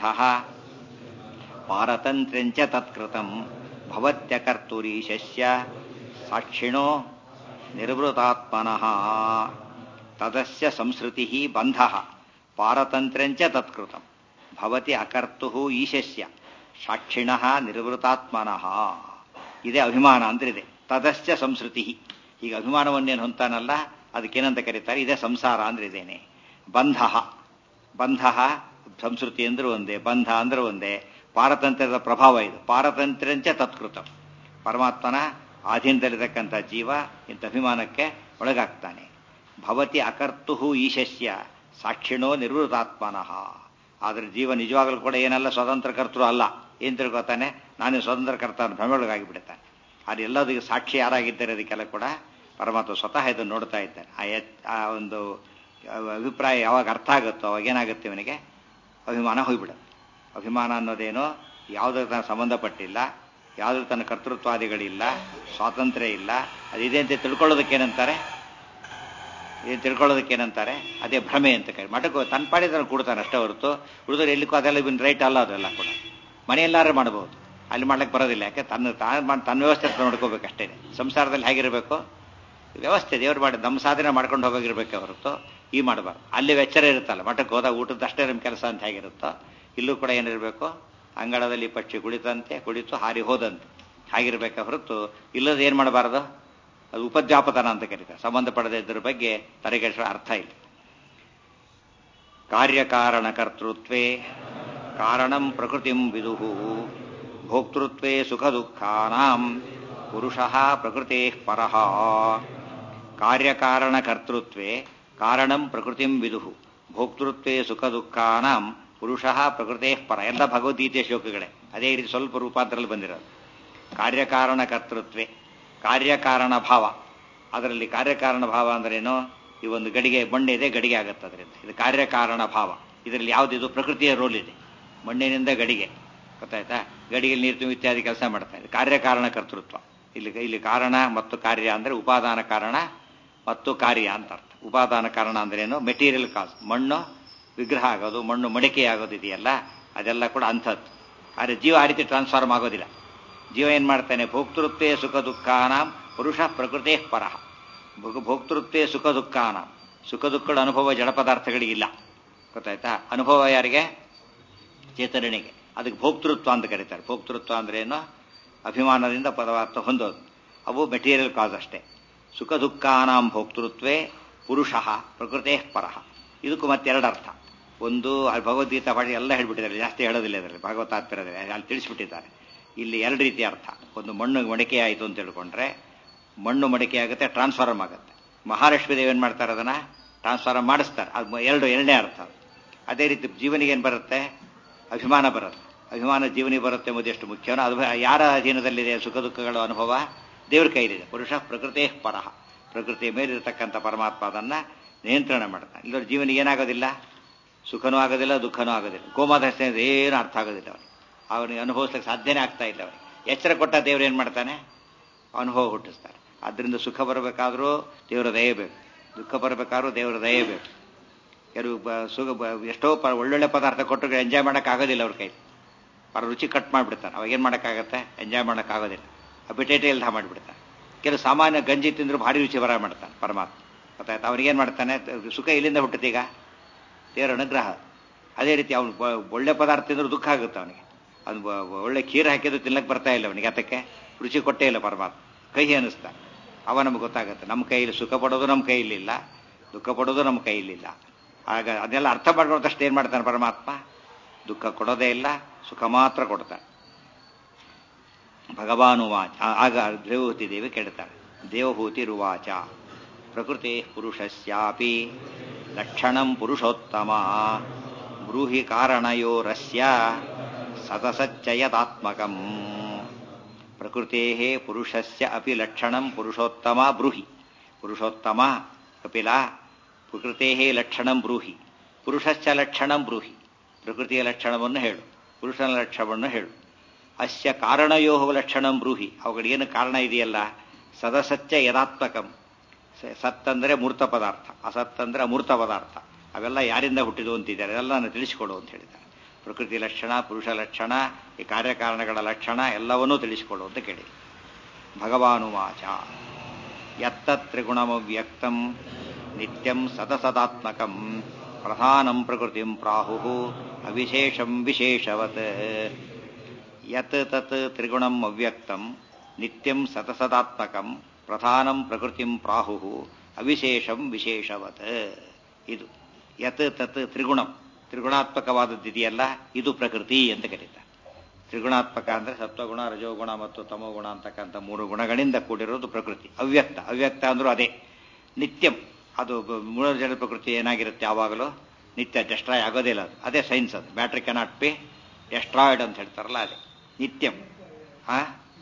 ಪಾರತಂತ್ರ್ಯಂಚ ತತ್ಕೃತಂ ಭವತ್ಯಕರ್ತುರೀಶಸ್ಯ ಸಾಕ್ಷಿಣೋ ನಿರ್ವೃತಾತ್ಮನಃ ತದಸ್ಯ ಸಂಸ್ಕೃತಿ ಬಂಧ ಪಾರತಂತ್ರ್ಯಂಚ ತತ್ಕೃತಂ ಭವತಿ ಅಕರ್ತು ಈಶಸ್ಯ ಸಾಕ್ಷಿಣ ನಿರ್ವೃತಾತ್ಮನಃ ಇದೇ ಅಭಿಮಾನ ಅಂದ್ರಿದೆ ತದಸ್ಯ ಸಂಸ್ಕೃತಿ ಈಗ ಅಭಿಮಾನವನ್ನೇನು ಹೊಂತಾನಲ್ಲ ಅದಕ್ಕೇನಂತ ಕರೀತಾರೆ ಇದೇ ಸಂಸಾರ ಅಂದ್ರೆ ಇದೇನೆ ಬಂಧ ಬಂಧ ಸಂಸ್ಕೃತಿ ಅಂದ್ರೆ ಒಂದೇ ಬಂಧ ಅಂದ್ರೆ ಒಂದೇ ಪಾರತಂತ್ರ್ಯದ ಪ್ರಭಾವ ಇದು ಪಾರತಂತ್ರ್ಯಂಚ ತತ್ಕೃತ ಪರಮಾತ್ಮನ ಆಧೀನದಲ್ಲಿರತಕ್ಕಂಥ ಜೀವ ಇಂಥ ಅಭಿಮಾನಕ್ಕೆ ಒಳಗಾಗ್ತಾನೆ ಭವತಿ ಅಕರ್ತು ಈಶಸ್ಯ ಸಾಕ್ಷಿಣೋ ನಿರ್ವೃತಾತ್ಮನಃ ಆದ್ರೆ ಜೀವ ನಿಜವಾಗಲೂ ಕೂಡ ಏನಲ್ಲ ಸ್ವತಂತ್ರ ಕರ್ತೃ ಅಲ್ಲ ಏನ್ ತಿಳ್ಕೊತಾನೆ ನಾನು ಸ್ವತಂತ್ರ ಕರ್ತ ಭ್ರಮೆಯೊಳಗಾಗಿ ಬಿಡುತ್ತಾನೆ ಅದು ಎಲ್ಲದಕ್ಕೆ ಸಾಕ್ಷಿ ಯಾರಾಗಿದ್ದಾರೆ ಅದಕ್ಕೆಲ್ಲ ಕೂಡ ಪರಮಾತ್ಮ ಸ್ವತಃ ಇದನ್ನು ನೋಡ್ತಾ ಇದ್ದಾನೆ ಆ ಎತ್ ಆ ಒಂದು ಅಭಿಪ್ರಾಯ ಯಾವಾಗ ಅರ್ಥ ಆಗುತ್ತೋ ಅವಾಗ ಏನಾಗುತ್ತೆ ಇವನಿಗೆ ಅಭಿಮಾನ ಹೋಗ್ಬಿಡುತ್ತೆ ಅಭಿಮಾನ ಅನ್ನೋದೇನೋ ಯಾವುದ್ರ ತನ್ನ ಸಂಬಂಧಪಟ್ಟಿಲ್ಲ ಯಾವುದ್ರ ತನ್ನ ಕರ್ತೃತ್ವಾದಿಗಳಿಲ್ಲ ಸ್ವಾತಂತ್ರ್ಯ ಇಲ್ಲ ಅದಿದೆ ಅಂತ ತಿಳ್ಕೊಳ್ಳೋದಕ್ಕೇನಂತಾರೆ ಏನು ತಿಳ್ಕೊಳ್ಳೋದಕ್ಕೇನಂತಾರೆ ಅದೇ ಭ್ರಮೆ ಅಂತ ಕೈ ಮಠಕ್ಕೆ ತನ್ನ ಪಾಡಿ ತನ್ನ ಕೊಡ್ತಾನೆ ಅಷ್ಟೇ ಹೊರತು ಉಳಿದ್ರೆ ಎಲ್ಲಿಗೂ ಅದೆಲ್ಲ ಬಿನ್ ರೈಟ್ ಅಲ್ಲ ಅದೆಲ್ಲ ಕೂಡ ಮನೆಯಲ್ಲಾರು ಮಾಡಬಹುದು ಅಲ್ಲಿ ಮಾಡ್ಲಿಕ್ಕೆ ಬರೋದಿಲ್ಲ ಯಾಕೆ ತನ್ನ ತಾನು ತನ್ನ ವ್ಯವಸ್ಥೆ ನೋಡ್ಕೋಬೇಕು ಅಷ್ಟೇ ಸಂಸಾರದಲ್ಲಿ ಹೇಗಿರಬೇಕು ವ್ಯವಸ್ಥೆ ದೇವ್ರು ಮಾಡಿ ನಮ್ಮ ಸಾಧನೆ ಮಾಡ್ಕೊಂಡು ಹೋಗೋಗಿರ್ಬೇಕೆ ಹೊರತು ಈ ಮಾಡಬಾರ್ದು ಅಲ್ಲಿ ಎಚ್ಚರ ಇರುತ್ತಲ್ಲ ಮಠಕ್ಕೆ ಹೋದಾಗ ಊಟದ ಅಷ್ಟೇ ನಮ್ಮ ಕೆಲಸ ಅಂತ ಹೇಗಿರುತ್ತೋ ಇಲ್ಲೂ ಕೂಡ ಏನಿರಬೇಕು ಅಂಗಳದಲ್ಲಿ ಪಕ್ಷಿ ಕುಳಿತಂತೆ ಕುಳಿತು ಹಾರಿ ಹೋದಂತೆ ಹಾಗಿರ್ಬೇಕೆ ಹೊರತು ಇಲ್ಲದ ಏನು ಮಾಡಬಾರದು ಅದು ಉಪದ್ಯಾಪತನ ಅಂತ ಕರೀತಾರೆ ಸಂಬಂಧಪಡದೇ ಇದ್ರ ಬಗ್ಗೆ ತಲೆಗೆಡಿಸುವ ಅರ್ಥ ಇಲ್ಲ ಕಾರ್ಯಕಾರಣ ಕರ್ತೃತ್ವೇ ಕಾರಣಂ ಪ್ರಕೃತಿಂ ವಿದುಹು ಭೋಕ್ತೃತ್ವೇ ಸುಖ ದುಃಖಾನಾಂ ಪುರುಷಃ ಪ್ರಕೃತೆ ಪರಃ ಕಾರ್ಯಕಾರಣ ಕರ್ತೃತ್ವೇ ಕಾರಣಂ ಪ್ರಕೃತಿಂ ವಿದುಹು ಭೋಕ್ತೃತ್ವೇ ಸುಖ ದುಃಖಾನಾಂ ಪುರುಷಃ ಪ್ರಕೃತೆ ಪರ ಎಲ್ಲ ಭಗವದ್ಗೀತೆಯ ಶ್ಲೋಕಗಳೇ ಅದೇ ರೀತಿ ಸ್ವಲ್ಪ ರೂಪಾಂತರದಲ್ಲಿ ಬಂದಿರೋದು ಕಾರ್ಯಕಾರಣ ಕರ್ತೃತ್ವೇ ಕಾರ್ಯಕಾರಣ ಭಾವ ಅದರಲ್ಲಿ ಕಾರ್ಯಕಾರಣ ಭಾವ ಅಂದ್ರೇನು ಈ ಒಂದು ಗಡಿಗೆ ಬಂಡೆ ಇದೆ ಗಡಿಗೆ ಆಗುತ್ತೆ ಅದರಿಂದ ಇದು ಕಾರ್ಯಕಾರಣ ಭಾವ ಇದರಲ್ಲಿ ಯಾವುದಿದು ಪ್ರಕೃತಿಯ ರೋಲ್ ಇದೆ ಮಣ್ಣಿನಿಂದ ಗಡಿಗೆ ಗೊತ್ತಾಯ್ತಾ ಗಡಿಗೆಯಲ್ಲಿ ನೀರು ತುಂಬಿ ಇತ್ಯಾದಿ ಕೆಲಸ ಮಾಡ್ತಾ ಇದೆ ಕಾರ್ಯಕಾರಣ ಕರ್ತೃತ್ವ ಇಲ್ಲಿ ಇಲ್ಲಿ ಕಾರಣ ಮತ್ತು ಕಾರ್ಯ ಅಂದರೆ ಉಪಾದಾನ ಕಾರಣ ಮತ್ತು ಕಾರ್ಯ ಅಂತ ಅರ್ಥ ಉಪಾದಾನ ಕಾರಣ ಅಂದ್ರೇನು ಮೆಟೀರಿಯಲ್ ಕಾಸ್ ಮಣ್ಣು ವಿಗ್ರಹ ಆಗೋದು ಮಣ್ಣು ಮಡಿಕೆ ಆಗೋದು ಇದೆಯಲ್ಲ ಅದೆಲ್ಲ ಕೂಡ ಅಂಥದ್ದು ಆದರೆ ಜೀವ ಆ ರೀತಿ ಟ್ರಾನ್ಸ್ಫಾರ್ಮ್ ಆಗೋದಿಲ್ಲ ಜೀವ ಏನು ಮಾಡ್ತಾನೆ ಭೋಕ್ತೃತ್ವೇ ಸುಖ ದುಃಖಾನಾಂ ಪುರುಷ ಪ್ರಕೃತಿ ಪರಹ ಭೋಗ- ಭೋಕ್ತೃತ್ವೇ ಸುಖ ದುಃಖಾನಾಂ ಸುಖ ದುಃಖಗಳ ಅನುಭವ ಜಡ ಪದಾರ್ಥಗಳಿಗಿಲ್ಲ ಗೊತ್ತಾಯ್ತಾ ಅನುಭವ ಯಾರಿಗೆ ಚೇತನನಿಗೆ ಅದಕ್ಕೆ ಭೋಕ್ತೃತ್ವ ಅಂತ ಕರೀತಾರೆ ಭೋಕ್ತೃತ್ವ ಅಂದ್ರೆ ಏನು ಅಭಿಮಾನದಿಂದ ಪದಾರ್ಥ ಹೊಂದೋದು ಅವು ಮೆಟೀರಿಯಲ್ ಕಾಸ್ ಅಷ್ಟೇ ಸುಖ ದುಃಖಾನಾಂ ಭೋಕ್ತೃತ್ವೇ ಪುರುಷ ಪ್ರಕೃತೇ ಪರಹ ಇದಕ್ಕೂ ಮತ್ತೆರಡು ಅರ್ಥ ಒಂದು ಅಲ್ಲಿ ಭಗವದ್ಗೀತಾ ಪಾಠ ಎಲ್ಲ ಹೇಳ್ಬಿಟ್ಟಿದ್ದಾರೆ ಜಾಸ್ತಿ ಹೇಳೋದಿಲ್ಲ ಅದರಲ್ಲಿ ಭಗವತಾತ್ಮರದಲ್ಲಿ ಅಲ್ಲಿ ತಿಳಿಸ್ಬಿಟ್ಟಿದ್ದಾರೆ ಇಲ್ಲಿ ಎರಡು ರೀತಿಯ ಅರ್ಥ ಒಂದು ಮಣ್ಣು ಮಡಿಕೆ ಆಯಿತು ಅಂತ ತಿಳ್ಕೊಂಡ್ರೆ ಮಣ್ಣು ಮಡಿಕೆ ಆಗುತ್ತೆ ಟ್ರಾನ್ಸ್ಫಾರ್ಮ್ ಆಗುತ್ತೆ ಮಹಾಲಕ್ಷ್ಮೀ ದೇವಿ ಏನು ಮಾಡ್ತಾರೆ ಅದನ್ನ ಟ್ರಾನ್ಸ್ಫಾರ್ಮ್ ಮಾಡಿಸ್ತಾರೆ ಅದು ಎರಡು ಎರಡನೇ ಅರ್ಥ ಅದೇ ರೀತಿ ಜೀವನಿಗೆ ಏನು ಬರುತ್ತೆ ಅಭಿಮಾನ ಬರುತ್ತೆ ಅಭಿಮಾನ ಜೀವನಿಗೆ ಬರುತ್ತೆ ಎಂಬುದು ಎಷ್ಟು ಮುಖ್ಯವೋ ಅದು ಯಾರ ಅಧೀನದಲ್ಲಿದೆ ಸುಖ ದುಃಖಗಳ ಅನುಭವ ದೇವ್ರ ಕೈಲಿದೆ ಪುರುಷ ಪ್ರಕೃತಿ ಪರಹ ಪ್ರಕೃತಿಯ ಮೇಲಿರತಕ್ಕಂಥ ಪರಮಾತ್ಮ ಅದನ್ನ ನಿಯಂತ್ರಣ ಮಾಡ್ತಾನೆ ಇಲ್ಲರ ಜೀವನಿಗೆ ಏನಾಗೋದಿಲ್ಲ ಸುಖನೂ ಆಗೋದಿಲ್ಲ ದುಃಖನೂ ಆಗೋದಿಲ್ಲ ಗೋಮಾದರ್ಶನ ಏನು ಅರ್ಥ ಆಗೋದಿಲ್ಲ ಅವನಿಗೆ ಅವನಿಗೆ ಅನುಭವಿಸ್ಲಿಕ್ಕೆ ಸಾಧ್ಯನೇ ಆಗ್ತಾ ಇಲ್ಲ ಅವನಿಗೆ ಎಚ್ಚರ ಕೊಟ್ಟ ದೇವ್ರು ಏನು ಮಾಡ್ತಾನೆ ಅನುಭವ ಹುಟ್ಟಿಸ್ತಾರೆ ಅದರಿಂದ ಸುಖ ಬರಬೇಕಾದ್ರೂ ದೇವರ ದಯೆ ಬೇಕು ದುಃಖ ಬರಬೇಕಾದ್ರೂ ದೇವರ ದಯೆ ಬೇಕು ಕೆಲವು ಬ ಸುಖ ಬ ಎಷ್ಟೋ ಪ ಒಳ್ಳೊಳ್ಳೆ ಪದಾರ್ಥ ಕೊಟ್ಟರು ಎಂಜಾಯ್ ಮಾಡೋಕ್ಕಾಗೋದಿಲ್ಲ ಅವ್ರ ಕೈ ಪರ ರುಚಿ ಕಟ್ ಮಾಡಿಬಿಡ್ತಾನೆ ಅವಾಗ ಏನು ಮಾಡೋಕ್ಕಾಗತ್ತೆ ಎಂಜಾಯ್ ಮಾಡೋಕ್ಕಾಗೋದಿಲ್ಲ ಅಬಿಟೇಟೇ ಇಲ್ದ ಮಾಡಿಬಿಡ್ತಾನೆ ಕೆಲವು ಸಾಮಾನ್ಯ ಗಂಜಿ ತಿಂದ್ರು ಭಾರಿ ರುಚಿ ಬರ ಮಾಡ್ತಾನೆ ಪರಮಾತ್ಮ ಗೊತ್ತಾಯ್ತು ಅವ್ನಿಗೇನು ಮಾಡ್ತಾನೆ ಸುಖ ಇಲ್ಲಿಂದ ಹುಟ್ಟುತ್ತೀಗ ದೇವರ ಅನುಗ್ರಹ ಅದೇ ರೀತಿ ಅವನು ಒಳ್ಳೆ ಪದಾರ್ಥ ತಿಂದ್ರು ದುಃಖ ಆಗುತ್ತೆ ಅವನಿಗೆ ಅದು ಒಳ್ಳೆ ಖೀರ್ ಹಾಕಿದ್ರು ತಿನ್ನಕ್ಕೆ ಬರ್ತಾ ಇಲ್ಲ ಅವನಿಗೆ ಅದಕ್ಕೆ ರುಚಿ ಕೊಟ್ಟೇ ಇಲ್ಲ ಪರಮಾತ್ಮ ಕಹಿ ಅನ್ನಿಸ್ತಾ ಅವ ನಮ್ಗೆ ಗೊತ್ತಾಗುತ್ತೆ ನಮ್ಮ ಕೈಯಲ್ಲಿ ಸುಖ ಪಡೋದು ನಮ್ಮ ಕೈಯಲ್ಲಿಲ್ಲ ದುಃಖ ಪಡೋದು ನಮ್ಮ ಕೈಯಲ್ಲಿಲ್ಲ ಆಗ ಅದನ್ನೆಲ್ಲ ಅರ್ಥ ಮಾಡ್ಕೊಂಡಷ್ಟು ಏನು ಮಾಡ್ತಾನೆ ಪರಮಾತ್ಮ ದುಃಖ ಕೊಡೋದೇ ಇಲ್ಲ ಸುಖ ಮಾತ್ರ ಕೊಡ್ತಾನೆ ಭಗವಾನುವಾಚ ಆಗ ದೇವಹೂತಿ ದೇವಿ ಕೇಳ್ತಾಳೆ ದೇವಹೂತಿ ರುವಾಚ ಪ್ರಕೃತಿ ಪುರುಷಸ್ಯಾಪಿ ಲಕ್ಷಣಂ ಪುರುಷೋತ್ತಮ ಬ್ರೂಹಿ ಕಾರಣಯೋರಸ್ಯ ಸತಸಚ್ಚಯದಾತ್ಮಕಂ ಪ್ರಕೃತೆ ಪುರುಷಸ್ಯ ಅಪಿ ಲಕ್ಷಣಂ ಪುರುಷೋತ್ತಮ ಬ್ರೂಹಿ ಪುರುಷೋತ್ತಮ ಕಪಿಲ ಪ್ರಕೃತೆ ಲಕ್ಷಣಂ ಬ್ರೂಹಿ ಪುರುಷಸ್ಯ ಲಕ್ಷಣಂ ಬ್ರೂಹಿ ಪ್ರಕೃತಿಯ ಲಕ್ಷಣವನ್ನು ಹೇಳು ಪುರುಷನ ಲಕ್ಷಣವನ್ನು ಹೇಳು ಅಸ್ಯ ಕಾರಣಯೋ ಲಕ್ಷಣಂ ಬ್ರೂಹಿ ಅವುಗಳಿಗೇನು ಕಾರಣ ಇದೆಯಲ್ಲ ಸದಸತ್ಯ ಯದಾತ್ಮಕಂ ಸತ್ತಂದ್ರೆ ಮೂರ್ತ ಪದಾರ್ಥ ಅಸತ್ತಂದ್ರೆ ಅಮೂರ್ತ ಪದಾರ್ಥ ಅವೆಲ್ಲ ಯಾರಿಂದ ಹುಟ್ಟಿದು ಅಂತಿದ್ದಾರೆ ಅದೆಲ್ಲ ನಾನು ತಿಳಿಸಿಕೊಡು ಅಂತ ಹೇಳಿದ್ದಾರೆ ಪ್ರಕೃತಿ ಲಕ್ಷಣ ಪುರುಷ ಲಕ್ಷಣ ಈ ಕಾರ್ಯಕಾರಣಗಳ ಲಕ್ಷಣ ಎಲ್ಲವನ್ನೂ ತಿಳಿಸಿಕೊಡು ಅಂತ ಕೇಳಿ ಭಗವಾನುವಾಚ ಯತ್ತತ್ರಿಗುಣಮವ್ಯಕ್ತಂ ನಿತ್ಯಂ ಸದಸದಾತ್ಮಕಂ ಪ್ರಧಾನಂ ಪ್ರಕೃತಿಂ ಪ್ರಾಹು ಅವಿಶೇಷಂ ವಿಶೇಷವತ್ ಯತ್ ತತ್ ತ್ರಿಗುಣಂ ಅವ್ಯಕ್ತಂ ನಿತ್ಯಂ ಸತಸದಾತ್ಮಕಂ ಪ್ರಧಾನಂ ಪ್ರಕೃತಿಂ ಪ್ರಾಹು ಅವಿಶೇಷಂ ವಿಶೇಷವತ್ ಇದು ಯತ್ ತತ್ ತ್ರಿಗುಣಂ ತ್ರಿಗುಣಾತ್ಮಕವಾದದ್ದಿದೆಯಲ್ಲ ಇದು ಪ್ರಕೃತಿ ಅಂತ ಕರೀತಾರೆ ತ್ರಿಗುಣಾತ್ಮಕ ಅಂದ್ರೆ ಸತ್ವಗುಣ ರಜೋಗುಣ ಮತ್ತು ತಮೋಗುಣ ಅಂತಕ್ಕಂಥ ಮೂರು ಗುಣಗಳಿಂದ ಕೂಡಿರೋದು ಪ್ರಕೃತಿ ಅವ್ಯಕ್ತ ಅವ್ಯಕ್ತ ಅಂದ್ರೂ ಅದೇ ನಿತ್ಯಂ ಅದು ಮೂಲ ಜಡ ಪ್ರಕೃತಿ ಏನಾಗಿರುತ್ತೆ ಯಾವಾಗಲೂ ನಿತ್ಯ ಡೆಸ್ಟ್ರಾಯ್ ಆಗೋದೇ ಇಲ್ಲ ಅದು ಅದೇ ಸೈನ್ಸ್ ಅದು ಬ್ಯಾಟ್ರಿ ಕೆನಾಟ್ ಬಿ ಡೆಸ್ಟ್ರಾಯ್ಡ್ ಅಂತ ಹೇಳ್ತಾರಲ್ಲ ಅದೇ ನಿತ್ಯಂ ಆ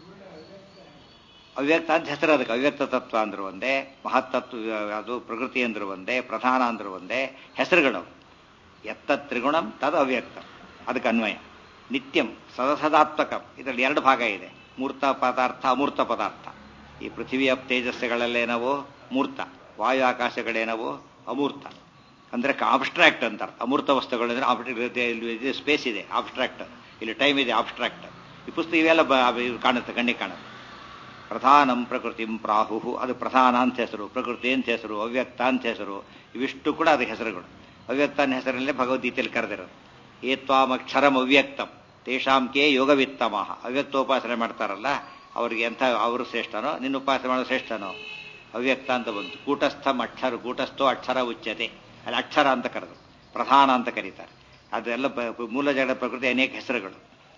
ಅವ್ಯಕ್ತ ಅಂತ ಹೆಸರು ಅದಕ್ಕೆ ಅವ್ಯಕ್ತ ತತ್ವ ಅಂದ್ರು ಒಂದೇ ಮಹತ್ತತ್ವ ಅದು ಪ್ರಕೃತಿ ಅಂದ್ರು ಒಂದೇ ಪ್ರಧಾನ ಅಂದ್ರು ಒಂದೇ ಹೆಸರುಗಳು ಎತ್ತ ತ್ರಿಗುಣಂ ತದ ಅವ್ಯಕ್ತ ಅದಕ್ಕೆ ಅನ್ವಯ ನಿತ್ಯಂ ಸದಸದಾತ್ಮಕಂ ಇದರಲ್ಲಿ ಎರಡು ಭಾಗ ಇದೆ ಮೂರ್ತ ಪದಾರ್ಥ ಅಮೂರ್ತ ಪದಾರ್ಥ ಈ ಪೃಥ್ವಿಯ ತೇಜಸ್ಸುಗಳಲ್ಲೇನವು ಮೂರ್ತ ವಾಯು ಆಕಾಶಗಳೇನವು ಅಮೂರ್ತ ಅಂದ್ರೆ ಆಬ್ಸ್ಟ್ರಾಕ್ಟ್ ಅಂತ ಅಮೂರ್ತ ವಸ್ತುಗಳಂದ್ರೆ ಸ್ಪೇಸ್ ಇದೆ ಆಬ್ಸ್ಟ್ರಾಕ್ಟ್ ಇಲ್ಲಿ ಟೈಮ್ ಇದೆ ಆಬ್ಸ್ಟ್ರಾಕ್ಟ್ ಈ ಪುಸ್ತಕ ಇವೆಲ್ಲ ಕಾಣುತ್ತೆ ಕಣ್ಣಿಗೆ ಕಾಣುತ್ತೆ ಪ್ರಧಾನಂ ಪ್ರಕೃತಿಂ ಪ್ರಾಹು ಅದು ಪ್ರಧಾನ ಅಂತ ಹೆಸರು ಪ್ರಕೃತಿ ಅಂತ ಹೆಸರು ಅವ್ಯಕ್ತ ಅಂತ ಹೆಸರು ಇವಿಷ್ಟು ಕೂಡ ಅದಕ್ಕೆ ಹೆಸರುಗಳು ಅವ್ಯಕ್ತ ಅಂತ ಹೆಸರಲ್ಲೇ ಭಗವದ್ಗೀತೆಯಲ್ಲಿ ಕರೆದಿರೋದು ಏತ್ವಾಮಕ್ಷರಂ ಅವ್ಯಕ್ತಂ ತೇಷಾಂ ಕೇ ಯೋಗವಿತ್ತಮಃ ಅವ್ಯಕ್ತೋಪಾಸನೆ ಮಾಡ್ತಾರಲ್ಲ ಅವ್ರಿಗೆ ಎಂಥ ಅವರು ಶ್ರೇಷ್ಠನೋ ನಿನ್ನ ಉಪಾಸನೆ ಮಾಡೋ ಶ್ರೇಷ್ಠನೋ ಅವ್ಯಕ್ತ ಅಂತ ಬಂತು ಕೂಟಸ್ಥಂ ಅಕ್ಷರ ಕೂಟಸ್ಥೋ ಅಕ್ಷರ ಉಚ್ಯತೆ ಅಲ್ಲಿ ಅಕ್ಷರ ಅಂತ ಕರೆದು ಪ್ರಧಾನ ಅಂತ ಕರೀತಾರೆ ಅದೆಲ್ಲ ಮೂಲ ಜಡ ಪ್ರಕೃತಿ ಅನೇಕ ಹೆಸರುಗಳು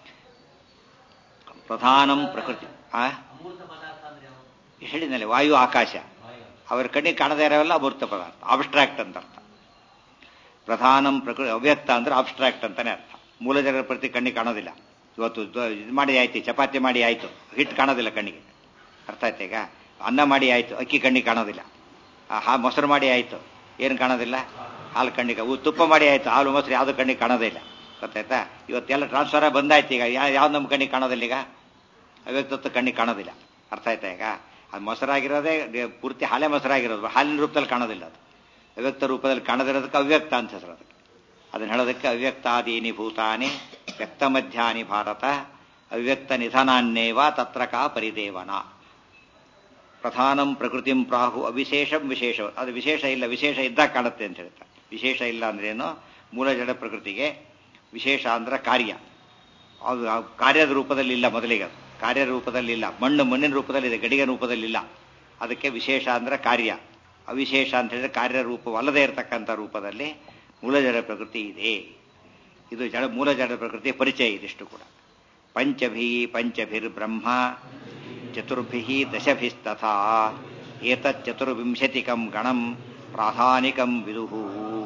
ಪ್ರಧಾನಂ ಪ್ರಕೃತಿ ಆ ಹೇಳಿದ್ನಲ್ಲಿ ವಾಯು ಆಕಾಶ ಅವರ ಕಣ್ಣಿಗೆ ಕಾಣದೇ ಇರೋವೆಲ್ಲ ಅಮೂರ್ತ ಪದಾರ್ಥ ಅಬ್ಸ್ಟ್ರಾಕ್ಟ್ ಅಂತ ಅರ್ಥ ಪ್ರಧಾನಂ ಪ್ರಕೃತಿ ಅವ್ಯಕ್ತ ಅಂದ್ರೆ ಅಬ್ಸ್ಟ್ರಾಕ್ಟ್ ಅಂತಾನೆ ಅರ್ಥ ಮೂಲ ಜಗರ ಪ್ರತಿ ಕಣ್ಣಿಗೆ ಕಾಣೋದಿಲ್ಲ ಇವತ್ತು ಇದು ಮಾಡಿ ಆಯ್ತು ಚಪಾತಿ ಮಾಡಿ ಆಯ್ತು ಹಿಟ್ಟು ಕಾಣೋದಿಲ್ಲ ಕಣ್ಣಿಗೆ ಅರ್ಥ ಆಯ್ತು ಈಗ ಅನ್ನ ಮಾಡಿ ಆಯ್ತು ಅಕ್ಕಿ ಕಣ್ಣಿಗೆ ಕಾಣೋದಿಲ್ಲ ಹಾ ಮೊಸರು ಮಾಡಿ ಆಯ್ತು ಏನು ಕಾಣೋದಿಲ್ಲ ಹಾಲು ಕಣ್ಣಿಗೆ ತುಪ್ಪ ಮಾಡಿ ಆಯ್ತು ಹಾಲು ಮೊಸರು ಯಾವುದು ಕಣ್ಣಿಗೆ ಕಾಣೋದೇ ಇಲ್ಲ ಗೊತ್ತಾಯ್ತಾ ಇವತ್ತೆಲ್ಲ ಟ್ರಾನ್ಸ್ಫರ್ ಬಂದಾಯ್ತು ಈಗ ಯಾವ್ದು ನಮ್ಮ ಕಣ್ಣಿಗೆ ಕಾಣೋದಿಲ್ಲ ಈಗ ಅವ್ಯಕ್ತತ್ವ ಕಣ್ಣಿಗೆ ಕಾಣೋದಿಲ್ಲ ಅರ್ಥ ಆಯ್ತಾ ಈಗ ಅದು ಮೊಸರಾಗಿರೋದೇ ದೇ- ಪೂರ್ತಿ ಹಾಲೆ ಮೊಸರಾಗಿರೋದು ಹಾಲಿನ ರೂಪದಲ್ಲಿ ಕಾಣೋದಿಲ್ಲ ಅದು ಅವ್ಯಕ್ತ ರೂಪದಲ್ಲಿ ಕಾಣದಿರೋದಕ್ಕೆ ಅವ್ಯಕ್ತ ಅಂತ ಹೆಸರು ಅದಕ್ಕೆ ಅದನ್ನ ಹೇಳೋದಕ್ಕೆ ಅವ್ಯಕ್ತಾದೀನಿ ಭೂತಾನಿ ವ್ಯಕ್ತ ಮಧ್ಯಾನಿ ಭಾರತ ಅವ್ಯಕ್ತ ನಿಧನಾನ್ನೇವ ತತ್ರ ಕಾ ಪರಿದೇವನ ಪ್ರಧಾನಂ ಪ್ರಕೃತಿಂ ಪ್ರಾಹು ಅವಿಶೇಷಂ ವಿಶೇಷ ಅದು ವಿಶೇಷ ಇಲ್ಲ ವಿಶೇಷ ಇದ್ದಾಗ ಕಾಣುತ್ತೆ ಅಂತ ಹೇಳ್ತಾರೆ ವಿಶೇಷ ಇಲ್ಲ ಅಂದ್ರೇನು ಮೂಲ ಜಡ ಪ್ರಕೃತಿಗೆ ವಿಶೇಷ ಅಂದ್ರೆ ಕಾರ್ಯ ಅದು ಆ ಕಾರ್ಯದ ರೂಪದಲ್ಲಿ ಇಲ್ಲ ಮೊದಲಿಗೆ ಅದು ಕಾರ್ಯ ರೂಪದಲ್ಲಿ ಇಲ್ಲ ಮಣ್ಣು ಮಣ್ಣಿನ ರೂಪದಲ್ಲಿ ಇದೆ ಗಡಿಗೆ ರೂಪದಲ್ಲಿ ಇಲ್ಲ ಅದಕ್ಕೆ ವಿಶೇಷ ಅಂದ್ರೆ ಕಾರ್ಯ ಅವಿಶೇಷ ಅಂತ ಹೇಳಿದ್ರೆ ಕಾರ್ಯರೂಪವಲ್ಲದೆ ಇರತಕ್ಕಂಥ ರೂಪದಲ್ಲಿ ಮೂಲ ಜಡ ಪ್ರಕೃತಿ ಇದೆ ಇದು ಜಡ ಮೂಲ ಜಡ ಪ್ರಕೃತಿಯ ಪರಿಚಯ ಇದಿಷ್ಟು ಕೂಡ ಪಂಚಭಿ ಪಂಚಭಿರ್ ಬ್ರಹ್ಮ ಚತುರ್ಭಿ ದಶಭಿಸ್ತಥಾ ಏತಚ್ಚತುರ್ವಿಂಶತಿಕಂ ಗಣಂ ಪ್ರಾಧಾನಿಕಂ ವಿದುಹು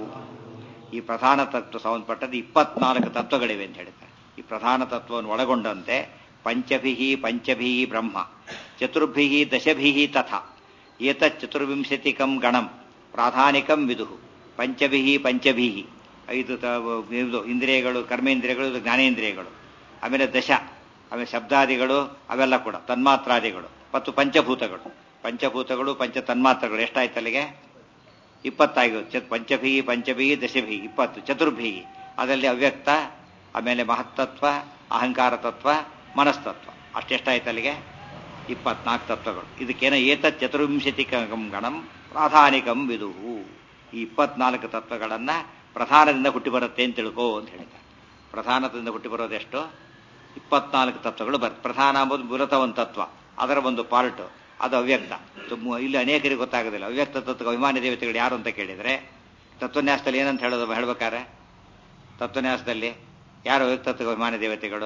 ಈ ಪ್ರಧಾನ ತತ್ವ ಸಂಬಂಧಪಟ್ಟದ್ದು ಇಪ್ಪತ್ನಾಲ್ಕು ತತ್ವಗಳಿವೆ ಅಂತ ಹೇಳ್ತಾರೆ ಈ ಪ್ರಧಾನ ತತ್ವವನ್ನು ಒಳಗೊಂಡಂತೆ ಪಂಚಭಿ ಪಂಚಭಿ ಬ್ರಹ್ಮ ಚತುರ್ಭಿ ದಶಭಿ ತಥಾ ಏತಚ್ಚತುರ್ವಿಂಶತಿಕಂ ಗಣಂ ಪ್ರಾಧಾನಿಕಂ ವಿದುಹು ಪಂಚಭಿ ಪಂಚಭಿ ಐದು ತ- ಇದು ಇಂದ್ರಿಯಗಳು ಕರ್ಮೇಂದ್ರಿಯಗಳು ಇದು ಜ್ಞಾನೇಂದ್ರಿಯಗಳು ಆಮೇಲೆ ದಶ ಆಮೇಲೆ ಶಬ್ದಾದಿಗಳು ಅವೆಲ್ಲ ಕೂಡ ತನ್ಮಾತ್ರಾದಿಗಳು ಮತ್ತು ಪಂಚಭೂತಗಳು ಪಂಚಭೂತಗಳು ಪಂಚ ತನ್ಮಾತ್ರಗಳು ಎಷ್ಟಾಯ್ತು ಅಲ್ಲಿಗೆ ಇಪ್ಪತ್ತಾಗಿ ಪಂಚಭಿ ಪಂಚಭಿ ದಶಭಿ ಇಪ್ಪತ್ತು ಚತುರ್ಭಿ ಅದರಲ್ಲಿ ಅವ್ಯಕ್ತ ಆಮೇಲೆ ಮಹತ್ತತ್ವ ಅಹಂಕಾರ ತತ್ವ ಮನಸ್ತತ್ವ ಅಷ್ಟೆಷ್ಟಾಯ್ತು ಅಲ್ಲಿಗೆ ಇಪ್ಪತ್ನಾಲ್ಕು ತತ್ವಗಳು ಇದಕ್ಕೇನ ಏತ ಚತುರ್ವಿಂಶತಿಕಂ ಗಣಂ ಪ್ರಾಧಾನಿಕಂ ವಿದುಹು ಈ ಇಪ್ಪತ್ನಾಲ್ಕು ತತ್ವಗಳನ್ನ ಪ್ರಧಾನದಿಂದ ಹುಟ್ಟಿ ಬರುತ್ತೆ ಅಂತ ತಿಳ್ಕೋ ಅಂತ ಹೇಳಿದ್ದಾರೆ ಪ್ರಧಾನದಿಂದ ಹುಟ್ಟಿ ಬರೋದೆಷ್ಟು ಇಪ್ಪತ್ನಾಲ್ಕು ತತ್ವಗಳು ಬರುತ್ತೆ ಪ್ರಧಾನ ಅಂಬುದು ಮೂಲತಃ ಒಂದು ತತ್ವ ಅದರ ಒಂದು ಪಾರ್ಟ್ ಅದು ಅವ್ಯಕ್ತ ತುಂಬ- ಇಲ್ಲಿ ಅನೇಕರಿಗೆ ಗೊತ್ತಾಗೋದಿಲ್ಲ ಅವ್ಯಕ್ತ ತತ್ವ ಅಭಿಮಾನಿ ದೇವತೆಗಳು ಯಾರು ಅಂತ ಕೇಳಿದ್ರೆ ತತ್ವನ್ಯಾಸದಲ್ಲಿ ಏನಂತ ಹೇಳೋದು ಹೇಳ್ಬೇಕಾರೆ ತತ್ವನ್ಯಾಸದಲ್ಲಿ ಯಾರು ಅವ್ಯಕ್ತ ತತ್ವ ಅಭಿಮಾನಿ ದೇವತೆಗಳು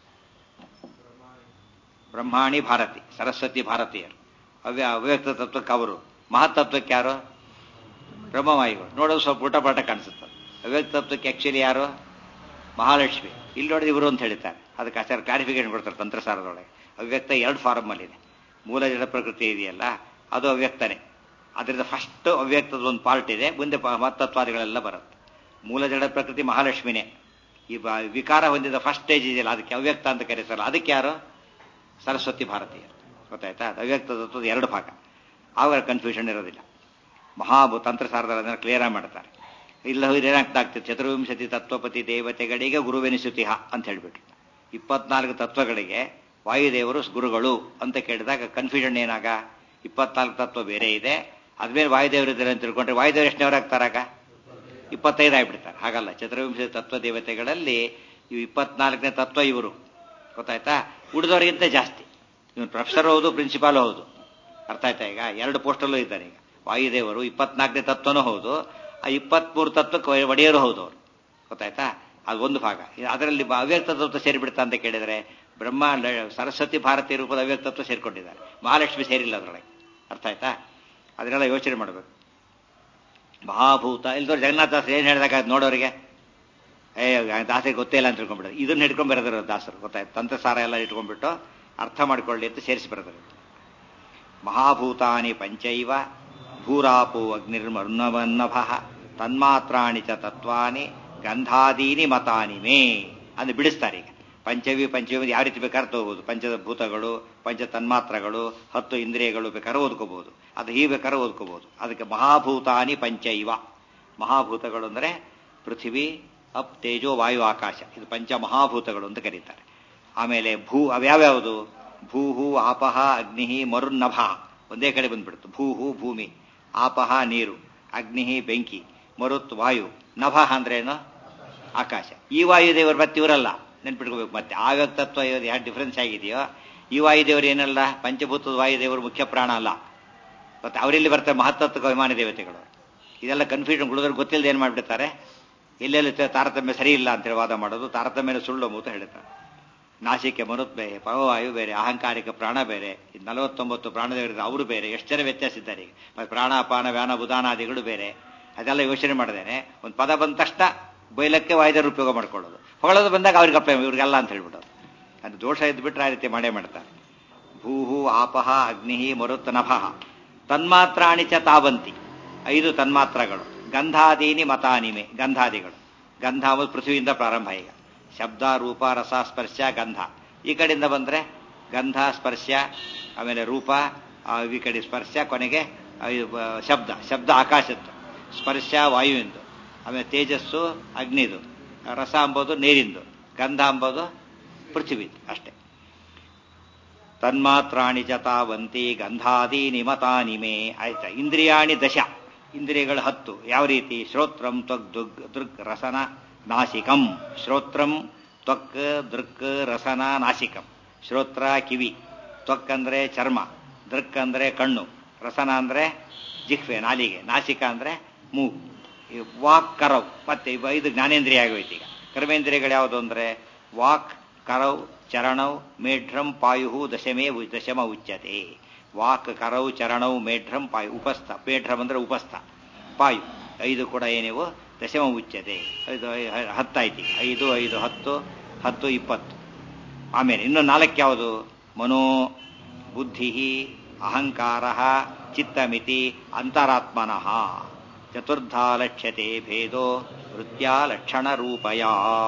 ಬ್ರಹ್ಮಾಣಿ ಭಾರತಿ ಸರಸ್ವತಿ ಭಾರತೀಯರು ಅವ್ಯ ಅವ್ಯಕ್ತ ತತ್ವಕ್ಕೆ ಅವರು ಮಹತ್ತತ್ವಕ್ಕೆ ಯಾರು ಬ್ರಹ್ಮವಾಯುಗಳು ನೋಡೋದು ಸ್ವಲ್ಪ ಊಟಪಾಟ ಕಾಣಿಸುತ್ತೆ ಅವ್ಯಕ್ತ ತತ್ವಕ್ಕೆ ಆಕ್ಚುಲಿ ಯಾರು ಮಹಾಲಕ್ಷ್ಮಿ ಇಲ್ಲಿ ನೋಡಿದ್ರೆ ಇವರು ಅಂತ ಹೇಳ್ತಾರೆ ಅದಕ್ಕೆ ಆಚಾರ ಕ್ಲಾರಿಫಿಕೇಶನ್ ಕೊಡ್ತಾರೆ ತಂತ್ರಸಾರದೊಳಗೆ ಅವ್ಯಕ್ತ ಎರಡು ಫಾರಮ್ ಅಲ್ಲಿದೆ ಮೂಲ ಜಡ ಪ್ರಕೃತಿ ಇದೆಯಲ್ಲ ಅದು ಅವ್ಯಕ್ತನೇ ಅದರಿಂದ ಫಸ್ಟ್ ಅವ್ಯಕ್ತದ ಒಂದು ಪಾರ್ಟ್ ಇದೆ ಮುಂದೆ ಪ- ಮತ್ತತ್ವಾದಿಗಳೆಲ್ಲ ಬರುತ್ತೆ ಮೂಲ ಜಡ ಪ್ರಕೃತಿ ಮಹಾಲಕ್ಷ್ಮಿನೇ ಈ ಬ- ವಿಕಾರ ಹೊಂದಿದ ಫಸ್ಟ್ ಸ್ಟೇಜ್ ಇದೆಯಲ್ಲ ಅದಕ್ಕೆ ಅವ್ಯಕ್ತ ಅಂತ ಕರೀತಾರಲ್ಲ ಅದಕ್ಕೆ ಯಾರು ಸರಸ್ವತಿ ಭಾರತೀಯರು ಗೊತ್ತಾಯ್ತಾ ಅದು ಅವ್ಯಕ್ತ ತತ್ವದ ಎರಡು ಭಾಗ ಆವಾಗ ಕನ್ಫ್ಯೂಷನ್ ಇರೋದಿಲ್ಲ ಮಹಾಭೂ ತಂತ್ರಸಾರದಲ್ಲಿ ಕ್ಲಿಯರ್ ಮಾಡ್ತಾರೆ ಇಲ್ಲ ಏನಾಗ್ತಾಗ್ತದೆ ಚತುರ್ವಿಂಶತಿ ತತ್ವಪತಿ ದೇವತೆಗಳಿಗೆ ಗುರುವೆನಿಸುತಿಹ ಅಂತ ಹೇಳ್ಬಿಟ್ರು ಇಪ್ಪತ್ನಾಲ್ಕು ತತ್ವಗಳಿಗೆ ವಾಯುದೇವರು ಗುರುಗಳು ಅಂತ ಕೇಳಿದಾಗ ಕನ್ಫ್ಯೂಷನ್ ಏನಾಗ ಇಪ್ಪತ್ನಾಲ್ಕು ತತ್ವ ಬೇರೆ ಇದೆ ಅದ್ಮೇಲೆ ವಾಯುದೇವರು ಇದ್ದಾರೆ ಅಂತ ತಿಳ್ಕೊಂಡ್ರೆ ವಾಯುದೇವರು ಎಷ್ಟನೇವರಾಗ್ತಾರಾಗ ಇಪ್ಪತ್ತೈದು ಆಗ್ಬಿಡ್ತಾರೆ ಹಾಗಲ್ಲ ಚತುರ್ವಿಂಶತಿ ತತ್ವ ದೇವತೆಗಳಲ್ಲಿ ಇವು ಇಪ್ಪತ್ನಾಲ್ಕನೇ ತತ್ವ ಇವರು ಗೊತ್ತಾಯ್ತಾ ಉಳಿದವರಿಗಿಂತ ಜಾಸ್ತಿ ಇವನು ಪ್ರೊಫೆಸರ್ ಹೌದು ಪ್ರಿನ್ಸಿಪಾಲ್ ಹೌದು ಅರ್ಥ ಆಯ್ತಾ ಈಗ ಎರಡು ಪೋಸ್ಟಲ್ಲೂ ಇದ್ದಾರೆ ಈಗ ವಾಯುದೇವರು ಇಪ್ಪತ್ನಾಲ್ಕನೇ ತತ್ವನೂ ಹೌದು ಆ ಇಪ್ಪತ್ಮೂರು ತತ್ವಕ್ಕೆ ಒಡೆಯರು ಹೌದು ಅವರು ಗೊತ್ತಾಯ್ತಾ ಅದು ಒಂದು ಭಾಗ ಅದರಲ್ಲಿ ಬ- ಅವ್ಯಕ್ತ ತತ್ವ ಸೇರಿಬಿಡ್ತಾ ಅಂತ ಕೇಳಿದರೆ ಬ್ರಹ್ಮ ಲ- ಸರಸ್ವತಿ ಭಾರತೀಯ ರೂಪದ ಅವ್ಯಕ್ತ ತತ್ವ ಸೇರ್ಕೊಂಡಿದ್ದಾರೆ ಮಹಾಲಕ್ಷ್ಮಿ ಸೇರಿಲ್ಲ ಅದರೊಳಗೆ ಅರ್ಥ ಆಯ್ತಾ ಅದನ್ನೆಲ್ಲ ಯೋಚನೆ ಮಾಡಬೇಕು ಮಹಾಭೂತ ಇಲ್ದವ್ರು ಜಗನ್ನಾಥದಾಸರು ಏನು ಹೇಳಿದಾಗ ಅದು ನೋಡೋರಿಗೆ ಏ ದಾಸರಿಗೆ ಗೊತ್ತೇ ಇಲ್ಲ ಅಂತ ತಿಳ್ಕೊಂಡ್ಬಿಡೋದು ಇದನ್ನ ಹಿಡ್ಕೊಂಡ್ ಬರೋದ್ರ ದಾಸರು ಗೊತ್ತಾಯ್ತು ತಂತ್ರಸಾರ ಎಲ್ಲ ಇಟ್ಕೊಂಡ್ಬಿಟ್ಟು ಅರ್ಥ ಮಾಡ್ಕೊಳ್ಳಿ ಅಂತ ಸೇರಿಸಿ ಬರೋದ್ರು ಮಹಾಭೂತಾನಿ ಪಂಚೈವ ಭೂರಾಪೋ ಅಗ್ನಿರ್ಮರ್ನವನ್ನಭ ತನ್ಮಾತ್ರಾಣಿ ಚ ತತ್ವಾನಿ ಗಂಧಾದೀನಿ ಮತಾನಿ ಮೇ ಅಂದ್ರೆ ಬಿಡಿಸ್ತಾರೆ ಈಗ ಪಂಚವಿ ಪಂಚವಿ ಯಾವ ರೀತಿ ಬೇಕಾದ್ರೆ ತಗೋಬಹುದು ಪಂಚದ ಭೂತಗಳು ಪಂಚ ತನ್ಮಾತ್ರಗಳು ಹತ್ತು ಇಂದ್ರಿಯಗಳು ಬೇಕಾದ್ರೆ ಓದ್ಕೋಬಹುದು ಅದು ಹೀಗೆ ಬೇಕಾದ್ರೆ ಓದ್ಕೋಬಹುದು ಅದಕ್ಕೆ ಮಹಾಭೂತಾನಿ ಪಂಚೈವ ಮಹಾಭೂತಗಳು ಅಂದ್ರೆ ಪೃಥ್ವಿ ಅಪ್ ತೇಜೋ ವಾಯು ಆಕಾಶ ಇದು ಪಂಚ ಮಹಾಭೂತಗಳು ಅಂತ ಕರೀತಾರೆ ಆಮೇಲೆ ಭೂ ಅವ್ಯಾವ್ಯಾವುದು ಭೂಹು ಆಪಹ ಅಗ್ನಿ ಮರುನ್ನಭ ಒಂದೇ ಕಡೆ ಬಂದ್ಬಿಡ್ತು ಭೂಹು ಭೂಮಿ ಆಪಹ ನೀರು ಅಗ್ನಿ ಬೆಂಕಿ ಮರುತ್ ವಾಯು ನಭ ಅಂದ್ರೇನು ಆಕಾಶ ಈ ವಾಯುದೇವರು ಮತ್ತೆ ಇವರಲ್ಲ ನೆನ್ಪಿಟ್ಕೋಬೇಕು ಮತ್ತೆ ಆವ್ಯಕ್ತ ತತ್ವ ಇವ್ರು ಯಾವ ಡಿಫ್ರೆನ್ಸ್ ಆಗಿದೆಯೋ ಈ ವಾಯುದೇವರು ಏನಲ್ಲ ಪಂಚಭೂತದ ವಾಯುದೇವರು ಮುಖ್ಯ ಪ್ರಾಣ ಅಲ್ಲ ಮತ್ತೆ ಅವರೆಲ್ಲಿ ಬರ್ತಾರೆ ಮಹತ್ತತ್ವ ಅಭಿಮಾನಿ ದೇವತೆಗಳು ಇದೆಲ್ಲ ಕನ್ಫ್ಯೂಷನ್ ಉಳಿದ್ರೆ ಗೊತ್ತಿಲ್ಲದೆ ಏನು ಮಾಡಿಬಿಡ್ತಾರೆ ಎಲ್ಲೆಲ್ಲಿ ತ- ತಾರತಮ್ಯ ಸರಿ ಇಲ್ಲ ಅಂತೇಳಿ ವಾದ ಮಾಡೋದು ತಾರತಮ್ಯನ ಸುಳ್ಳು ಅಂತ ಹೇಳ್ತಾರೆ ನಾಸಿಕೆ ಮರುತ್ ಬೇರೆ ಪವವಾಯು ಬೇರೆ ಅಹಂಕಾರಿಕ ಪ್ರಾಣ ಬೇರೆ ಇದು ನಲವತ್ತೊಂಬತ್ತು ಪ್ರಾಣದೇವರಿದ್ದಾರೆ ಅವರು ಬೇರೆ ಎಷ್ಟು ಜನ ವ್ಯತ್ಯಾಸ ಇದ್ದಾರೆ ಈಗ ಮತ್ತೆ ಪ್ರಾಣ ಅಪಾನ ವ್ಯಾನ ಬುಧಾನಾದಿಗಳು ಬೇರೆ ಅದೆಲ್ಲ ಯೋಚನೆ ಮಾಡಿದೇನೆ ಒಂದು ಪದ ಬಂದ ತಕ್ಷಣ ಬೈಲಕ್ಕೆ ವಾಯ್ದರ ಉಪಯೋಗ ಮಾಡ್ಕೊಳ್ಳೋದು ಹೊಗಳೋದು ಬಂದಾಗ ಅವ್ರಿಗೆ ಅಪ್ಪ ಇವ್ರಿಗೆಲ್ಲ ಅಂತ ಹೇಳ್ಬಿಡೋದು ಅದು ದೋಷ ಇದ್ಬಿಟ್ರೆ ಆ ರೀತಿ ಮಾಡೇ ಮಾಡ್ತಾರೆ ಭೂಹು ಆಪಹ ಅಗ್ನಿ ಮರುತ್ ನಭಃ ತನ್ಮಾತ್ರಾಣಿ ಚ ತಾವಂತಿ ಐದು ತನ್ಮಾತ್ರಗಳು ಗಂಧಾದೀನಿ ಮತಾನಿಮೆ ಗಂಧಾದಿಗಳು ಗಂಧ ಅಂಬುದು ಪೃಥ್ವಿಯಿಂದ ಪ್ರಾರಂಭ ಈಗ ಶಬ್ದ ರೂಪ ರಸ ಸ್ಪರ್ಶ ಗಂಧ ಈ ಕಡೆಯಿಂದ ಬಂದರೆ ಗಂಧ ಸ್ಪರ್ಶ ಆಮೇಲೆ ರೂಪ ಆ, ಈ ಕಡೆ ಸ್ಪರ್ಶ ಕೊನೆಗೆ ಆ, ಇದು, ಆ, ಶಬ್ದ ಶಬ್ದ ಆಕಾಶದ್ದು ಸ್ಪರ್ಶ ವಾಯುವಿಂದು ಆಮೇಲೆ ತೇಜಸ್ಸು ಅಗ್ನಿದು ರಸ ಅಂಬೋದು ನೀರಿಂದು ಗಂಧ ಅಂಬೋದು ಪೃಥ್ವಿದು ಅಷ್ಟೇ ತನ್ಮಾತ್ರಾಣಿ ಚ ತಾವಂತಿ ಗಂಧಾದೀನಿ ಮತಾನಿ ಮೇ ಆಯ್ತಾ ಇಂದ್ರಿಯಾಣಿ ದಶ ಇಂದ್ರಿಯಗಳು ಹತ್ತು ಯಾವ ರೀತಿ ಶ್ರೋತ್ರಂ ತ್ವಕ್ ದುಗ್ ದೃಕ್ ರಸನ ನಾಸಿಕಂ ಶ್ರೋತ್ರಂ ತ್ವಕ್ ದೃಕ್ ರಸನ ನಾಸಿಕಂ ಶ್ರೋತ್ರ ಕಿವಿ ತ್ವಕ್ ಅಂದ್ರೆ ಚರ್ಮ ದೃಕ್ ಅಂದ್ರೆ ಕಣ್ಣು ರಸನ ಅಂದ್ರೆ ಜಿಹ್ವೆ ನಾಲಿಗೆ ನಾಸಿಕ ಅಂದ್ರೆ ಮೂಗು ಈ ವಾಕ್ ಕರವ್ ಮತ್ತೆ ಇವ ಐದು ಜ್ಞಾನೇಂದ್ರಿಯ ಆಗೋಯ್ತು ಈಗ ಕರ್ಮೇಂದ್ರಿಯಗಳು ಯಾವುದು ಅಂದ್ರೆ ವಾಕ್ ಕರವ್ ಚರಣೌ ಮೇಢ್ರಂ ಪಾಯು ದಶಮೇ ಉ- ದಶಮ ಉಚ್ಯತೆ ವಾಕ್ ಕರೌ ಚರಣೌ ಮೇಢ್ರಂ ಪಾಯು ಉಪಸ್ಥ ಮೇಢ್ರಂ ಅಂದ್ರೆ ಉಪಸ್ಥ ಪಾಯು ಐದು ಕೂಡ ಏನಿವು ದಶಮ ಉಚ್ಯತೆ ಐದು ಐ- ಹ- ಹತ್ತಾಯ್ತು ಈಗ. ಐದು ಐದು ಹತ್ತು ಹತ್ತು ಇಪ್ಪತ್ತು ಆಮೇಲೆ ಇನ್ನು ನಾಲ್ಕು ಯಾವುದು ಮನೋ ಬುದ್ಧಿ ಅಹಂಕಾರ ಚಿತ್ತಮಿತಿ ಅಂತರಾತ್ಮನಃ ಚತುರ್ಧಾ ಲಕ್ಷ್ಯತೆ ಭೇದೋ ವೃತ್ಯ ಲಕ್ಷಣ ರೂಪಯ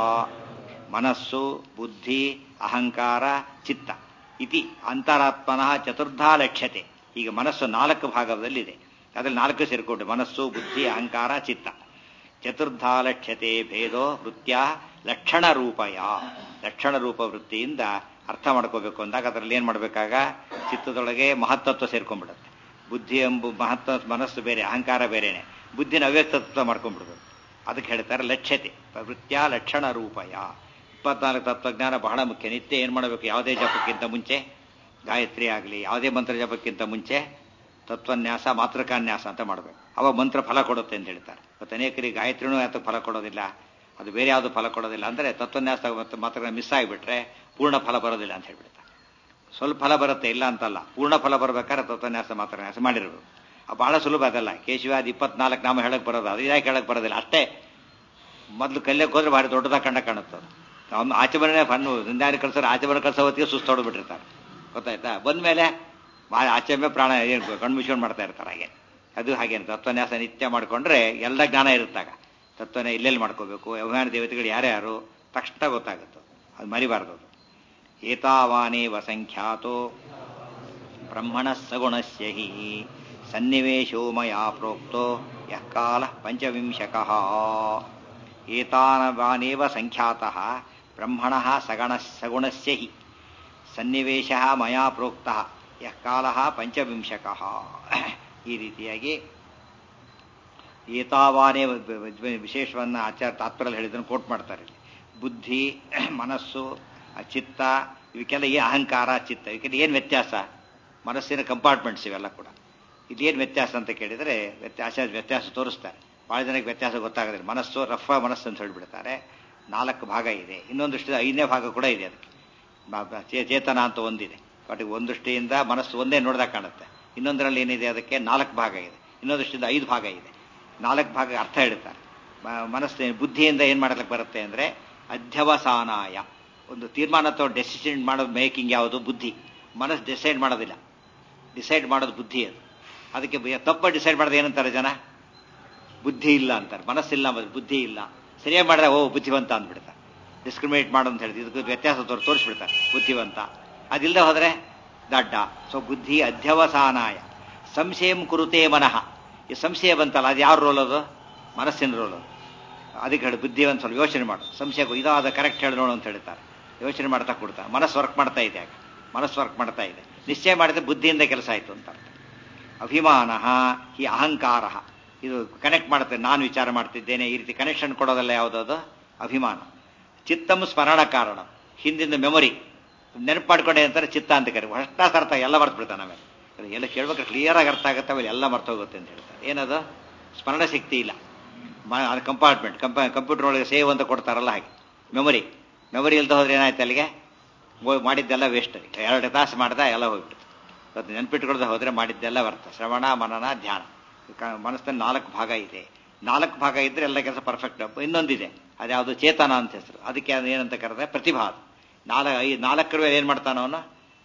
ಮನಸ್ಸು ಬುದ್ಧಿ ಅಹಂಕಾರ ಚಿತ್ತ ಇತಿ ಅಂತರಾತ್ಮನಃ ಚತುರ್ಧಾ ಲಕ್ಷ್ಯತೆ ಈಗ ಮನಸ್ಸು ನಾಲ್ಕು ಭಾಗದಲ್ಲಿದೆ ಅದರಲ್ಲಿ ನಾಲ್ಕು ಸೇರಿಕೊಂಡು ಮನಸ್ಸು ಬುದ್ಧಿ ಅಹಂಕಾರ ಚಿತ್ತ ಚತುರ್ಧಾ ಲಕ್ಷ್ಯತೆ ಭೇದೋ ವೃತ್ಯ ಲಕ್ಷಣ ರೂಪಯ ಲಕ್ಷಣ ರೂಪ ವೃತ್ತಿಯಿಂದ ಅರ್ಥ ಮಾಡ್ಕೋಬೇಕು ಅಂದಾಗ ಅದರಲ್ಲಿ ಏನ್ ಮಾಡ್ಬೇಕಾಗ ಚಿತ್ತದೊಳಗೆ ಮಹತ್ತತ್ವ ಸೇರ್ಕೊಂಡ್ಬಿಡುತ್ತೆ ಬುದ್ಧಿ ಎಂಬು ಮಹತ್ವ ಮನಸ್ಸು ಬೇರೆ ಅಹಂಕಾರ ಬೇರೆನೆ ಬುದ್ಧಿನ ಅವ್ಯಕ್ತತ್ವ ಮಾಡ್ಕೊಂಡ್ಬಿಡ್ಬೇಕು ಅದಕ್ಕೆ ಹೇಳ್ತಾರೆ ಲಕ್ಷ್ಯತೆ ವೃತ್ಯ ಲಕ್ಷಣ ರೂಪಯ ಇಪ್ಪತ್ನಾಲ್ಕು ತತ್ವಜ್ಞಾನ ಬಹಳ ಮುಖ್ಯ ನಿತ್ಯ ಏನ್ ಮಾಡಬೇಕು ಯಾವುದೇ ಜಪಕ್ಕಿಂತ ಮುಂಚೆ ಗಾಯತ್ರಿ ಆಗಲಿ ಯಾವುದೇ ಮಂತ್ರ ಜಪಕ್ಕಿಂತ ಮುಂಚೆ ತತ್ವನ್ಯಾಸ ಮಾತೃಕಾನ್ಯಾಸ ಅಂತ ಮಾಡಬೇಕು ಅವಾಗ ಮಂತ್ರ ಫಲ ಕೊಡುತ್ತೆ ಅಂತ ಹೇಳ್ತಾರೆ ಮತ್ತು ಅನೇಕರಿಗೆ ಗಾಯತ್ರಿನೂ ಯಾತಕ್ಕೆ ಫಲ ಕೊಡೋದಿಲ್ಲ ಅದು ಬೇರೆ ಯಾವುದು ಫಲ ಕೊಡೋದಿಲ್ಲ ಅಂದರೆ ತತ್ವನ್ಯಾಸ ಮತ್ತು ಮಾತ್ರ ಮಿಸ್ ಆಗಿಬಿಟ್ರೆ ಪೂರ್ಣ ಫಲ ಬರೋದಿಲ್ಲ ಅಂತ ಹೇಳ್ಬಿಡ್ತಾರೆ ಸ್ವಲ್ಪ ಫಲ ಬರುತ್ತೆ ಇಲ್ಲ ಅಂತಲ್ಲ ಪೂರ್ಣ ಫಲ ಬರ್ಬೇಕಾದ್ರೆ ತತ್ವನ್ಯಾಸ ಮಾತೃನ್ಯಾಸ ಮಾಡಿರ್ಬೇಕು ಆ ಬಹಳ ಸುಲಭ ಅದಲ್ಲ ಕೇಶವಾದ ಇಪ್ಪತ್ನಾಲ್ಕು ನಾಮ ಹೇಳಕ್ ಬರೋದು ಅದು ಯಾಕೆ ಹೇಳಕ್ ಬರೋದಿಲ್ಲ ಅಷ್ಟೇ ಮೊದಲು ಕಲ್ಯಕ್ಕೆ ಹೋದ್ರೆ ಭಾರಿ ದೊಡ್ಡದಾಗಿ ಕಂಡ ಕಾಣುತ್ತೆ ಅದು ಅವ್ನು ಆಚೆ ಬರನೇ ಫನ್ನು ನಿಂದಾರಿ ಕಳ್ಸೋರು ಆಚೆ ಬರೋ ಕಳ್ಸೋ ಹೊತ್ತಿಗೆ ಸುಸ್ತು ಹೊಡ್ಬಿಟ್ಟಿರ್ತಾರೆ ಗೊತ್ತಾಯ್ತಾ ಬಂದ್ಮೇಲೆ ಭಾಳ ಆಚೆ ಮೇಲೆ ಪ್ರಾಣ ಏನು ಕಣ್ಣು ಮುಚ್ಕೊಂಡು ಮಾಡ್ತಾ ಇರ್ತಾರೆ ಹಾಗೆ ಅದು ಹಾಗೆ ತತ್ವನ್ಯಾಸ ನಿತ್ಯ ಮಾಡ್ಕೊಂಡ್ರೆ ಎಲ್ಲ ಜ್ಞಾನ ಇರುತ್ತಾಗ ತತ್ವನ ಎಲ್ಲೆಲ್ಲಿ ಮಾಡ್ಕೋಬೇಕು ವ್ಯವಹಾರ ದೇವತೆಗಳು ಯಾರ್ಯಾರು ತಕ್ಷಣ ಗೊತ್ತಾಗುತ್ತೆ ಅದು ಮರಿಬಾರ್ದು ಅದು ಏತಾವಾನೇವ ಸಂಖ್ಯಾತೋ ಬ್ರಹ್ಮಣ ಸಗುಣಸ್ಯ ಹಿ ಸನ್ನಿವೇಶೋ ಮಯಾ ಪ್ರೋಕ್ತೋ ಯಃ ಕಾಲ ಪಂಚವಿಂಶಕಃ ಏತಾನವಾನೇವ ಸಂಖ್ಯಾತಃ ಬ್ರಹ್ಮಣ ಸಗಣ ಸಗುಣಸ್ಯ ಹಿ ಸನ್ನಿವೇಶ ಮಯಾ ಪ್ರೋಕ್ತಃ ಯಃ ಕಾಲ ಪಂಚವಿಂಶಕಃ ಈ ರೀತಿಯಾಗಿ ಏತಾವಾನೇ ವಿಶೇಷವನ್ನು ಆಚಾರ ತಾತ್ಪರ್ಯಲ್ಲಿ ಹೇಳಿದ್ದನ್ನು ಕೋಟ್ ಮಾಡ್ತಾರೆ ಇಲ್ಲಿ. ಬುದ್ಧಿ ಮನಸ್ಸು ಆ ಚಿತ್ತ ಇವಕ್ಕೆಲ್ಲ ಏನು ಅಹಂಕಾರ ಚಿತ್ತ ಇವಕ್ಕೆಲ್ಲ ಏನು ವ್ಯತ್ಯಾಸ ಮನಸ್ಸಿನ ಕಂಪಾರ್ಟ್ಮೆಂಟ್ಸ್ ಇವೆಲ್ಲ ಕೂಡ ಇದೇನು ವ್ಯತ್ಯಾಸ ಅಂತ ಕೇಳಿದರೆ ವ್ಯತ್ಯಾಸ ವ್ಯತ್ಯಾಸ ತೋರಿಸ್ತಾರೆ ಭಾಳ ಜನಕ್ಕೆ ವ್ಯತ್ಯಾಸ ಗೊತ್ತಾಗೋದಿಲ್ಲ ಮನಸ್ಸು ರಫ ಮನಸ್ಸು ಅಂತ ಹೇಳಿಬಿಡ್ತಾರೆ ನಾಲ್ಕು ಭಾಗ ಇದೆ ಇನ್ನೊಂದಷ್ಟು ಐದನೇ ಭಾಗ ಕೂಡ ಇದೆ ಅದಕ್ಕೆ ಬ- ಬ- ಚೇ- ಚೇತನ ಅಂತ ಒಂದಿದೆ ಬಟ್ ಒಂದು ದೃಷ್ಟಿಯಿಂದ ಮನಸ್ಸು ಒಂದೇ ನೋಡ್ದಾಗ ಕಾಣುತ್ತೆ ಇನ್ನೊಂದರಲ್ಲಿ ಏನಿದೆ ಅದಕ್ಕೆ ನಾಲ್ಕು ಭಾಗ ಇದೆ ಇನ್ನೊಂದು ದೃಷ್ಟಿಯಿಂದ ಐದು ಭಾಗ ಇದೆ ನಾಲ್ಕು ಭಾಗ ಅರ್ಥ ಹೇಳ್ತಾರೆ ಮ- ಮನಸ್ಸು ಬುದ್ಧಿಯಿಂದ ಏನು ಮಾಡಲಿಕ್ಕೆ ಬರುತ್ತೆ ಅಂದರೆ ಅಧ್ಯವಸಾನಾಯ ಒಂದು ತೀರ್ಮಾನ ಅಥವಾ ಡೆಸಿಷನ್ ಮಾಡೋದು ಮೇಕಿಂಗ್ ಯಾವುದು ಬುದ್ಧಿ ಮನಸ್ಸು ಡಿಸೈಡ್ ಮಾಡೋದಿಲ್ಲ ಡಿಸೈಡ್ ಮಾಡೋದು ಬುದ್ಧಿ ಅದು ಅದಕ್ಕೆ ಬ- ತಪ್ಪ ಡಿಸೈಡ್ ಮಾಡೋದು ಏನಂತಾರೆ ಜನ ಬುದ್ಧಿ ಇಲ್ಲ ಅಂತಾರೆ ಮನಸ್ಸಿಲ್ಲ ಮತ್ತೆ ಬುದ್ಧಿ ಇಲ್ಲ ಸರಿಯಾಗಿ ಮಾಡಿದ್ರೆ ಓ ಬುದ್ಧಿವಂತ ಅಂದ್ಬಿಡ್ತಾರೆ ಡಿಸ್ಕ್ರಿಮಿನೇಟ್ ಮಾಡು ಅಂತ ಹೇಳಿದ್ರು ಇದಕ್ಕೆ ವ್ಯತ್ಯಾಸ ತೋರ್ ತೋರಿಸ್ಬಿಡ್ತಾರೆ ಬುದ್ಧಿವಂತ ಅದಿಲ್ಲದೆ ಹೋದ್ರೆ ದಡ್ಡ ಸೊ ಬುದ್ಧಿ ಅಧ್ಯವಸಾನಾಯ ಸಂಶಯಂ ಕುರುತೆ ಮನಃ ಈ ಸಂಶಯ ಬಂತಲ್ಲ ಅದು ಯಾವ ರೋಲ್ ಅದು ಮನಸ್ಸಿನ ರೋಲ್ ಅದು ಅದಕ್ಕೆ ಹೇಳಿ ಬುದ್ಧಿವಂತ ಸ್ವಲ್ಪ ಯೋಚನೆ ಮಾಡು ಸಂಶಯ ಇದಾದ ಕರೆಕ್ಟ್ ಹೇಳಿ ನೋಡು ಅಂತ ಹೇಳ್ತಾರೆ ಯೋಚನೆ ಮಾಡ್ತಾ ಕೊಡ್ತಾರೆ ಮನಸ್ಸು ವರ್ಕ್ ಮಾಡ್ತಾ ಇದೆ ಆಗ ಮನಸ್ಸು ವರ್ಕ್ ಮಾಡ್ತಾ ಇದೆ ನಿಶ್ಚಯ ಮಾಡಿದ್ರೆ ಬುದ್ಧಿಯಿಂದ ಕೆಲಸ ಆಯಿತು ಅಂತ ಅರ್ಥ ಅಭಿಮಾನ ಈ ಅಹಂಕಾರ ಇದು ಕನೆಕ್ಟ್ ಮಾಡುತ್ತೆ ನಾನು ವಿಚಾರ ಮಾಡ್ತಿದ್ದೇನೆ ಈ ರೀತಿ ಕನೆಕ್ಷನ್ ಕೊಡೋದಲ್ಲ ಯಾವುದದು ಅಭಿಮಾನ ಚಿತ್ತಂ ಸ್ಮರಣ ಕಾರಣ ಹಿಂದಿನ ಮೆಮೊರಿ ನೆನಪು ಮಾಡ್ಕೊಂಡೆ ಅಂತಾರೆ ಚಿತ್ತ ಅಂತ ಕರಿ ಅಷ್ಟಾಸ ಅರ್ಥ ಎಲ್ಲ ಮರ್ತು ಬಿಡ್ತಾನೆ ಆಮೇಲೆ ಅದು ಎಲ್ಲ ಕೇಳ್ಬೇಕಾದ್ರೆ ಕ್ಲಿಯರ್ ಆಗಿ ಅರ್ಥ ಆಗುತ್ತೆ ಆಮೇಲೆ ಎಲ್ಲ ಮರ್ತೋಗುತ್ತೆ ಅಂತ ಹೇಳ್ತಾರೆ ಏನದು ಸ್ಮರಣ ಶಕ್ತಿ ಇಲ್ಲ ಮ- ಅದು ಕಂಪಾರ್ಟ್ಮೆಂಟ್ ಕಂಪ ಕಂಪ್ಯೂಟರ್ ಒಳಗೆ ಸೇವ್ ಅಂತ ಕೊಡ್ತಾರಲ್ಲ ಹಾಗೆ ಮೆಮೊರಿ ಮೆಮೊರಿ ಇಲ್ದ ಹೋದ್ರೆ ಏನಾಯ್ತು ಅಲ್ಲಿಗೆ ಹೋಗ್ ಮಾಡಿದ್ದೆಲ್ಲ ವೇಸ್ಟ್ ಎರಡು ತಾಸು ಮಾಡ್ದ ಎಲ್ಲ ಹೋಗ್ಬಿಡ್ತು ಅದು ನೆನ್ಪಿಟ್ಕೊಳ್ದೆ ಹೋದ್ರೆ ಮಾಡಿದ್ದೆಲ್ಲ ವ್ಯರ್ಥ ಶ್ರವಣ ಮನನ ಧ್ಯಾನ ಕ- ಮನಸ್ಸಿನಲ್ಲಿ ನಾಲ್ಕು ಭಾಗ ಇದೆ ನಾಲ್ಕು ಭಾಗ ಇದ್ರೆ ಎಲ್ಲ ಕೆಲಸ ಪರ್ಫೆಕ್ಟ್ ಇನ್ನೊಂದಿದೆ ಅದ್ಯಾವುದು ಚೇತನ ಅಂತ ಹೆಸರು ಅದಕ್ಕೆ ಅದು ಏನಂತ ಕರೆದ್ರೆ ಪ್ರತಿಭಾ ಅದು. ನಾಲ್ಕು ಐ ನಾಲ್ಕರ ಮೇಲೆ ಏನು ಮಾಡ್ತಾನ ಅವನು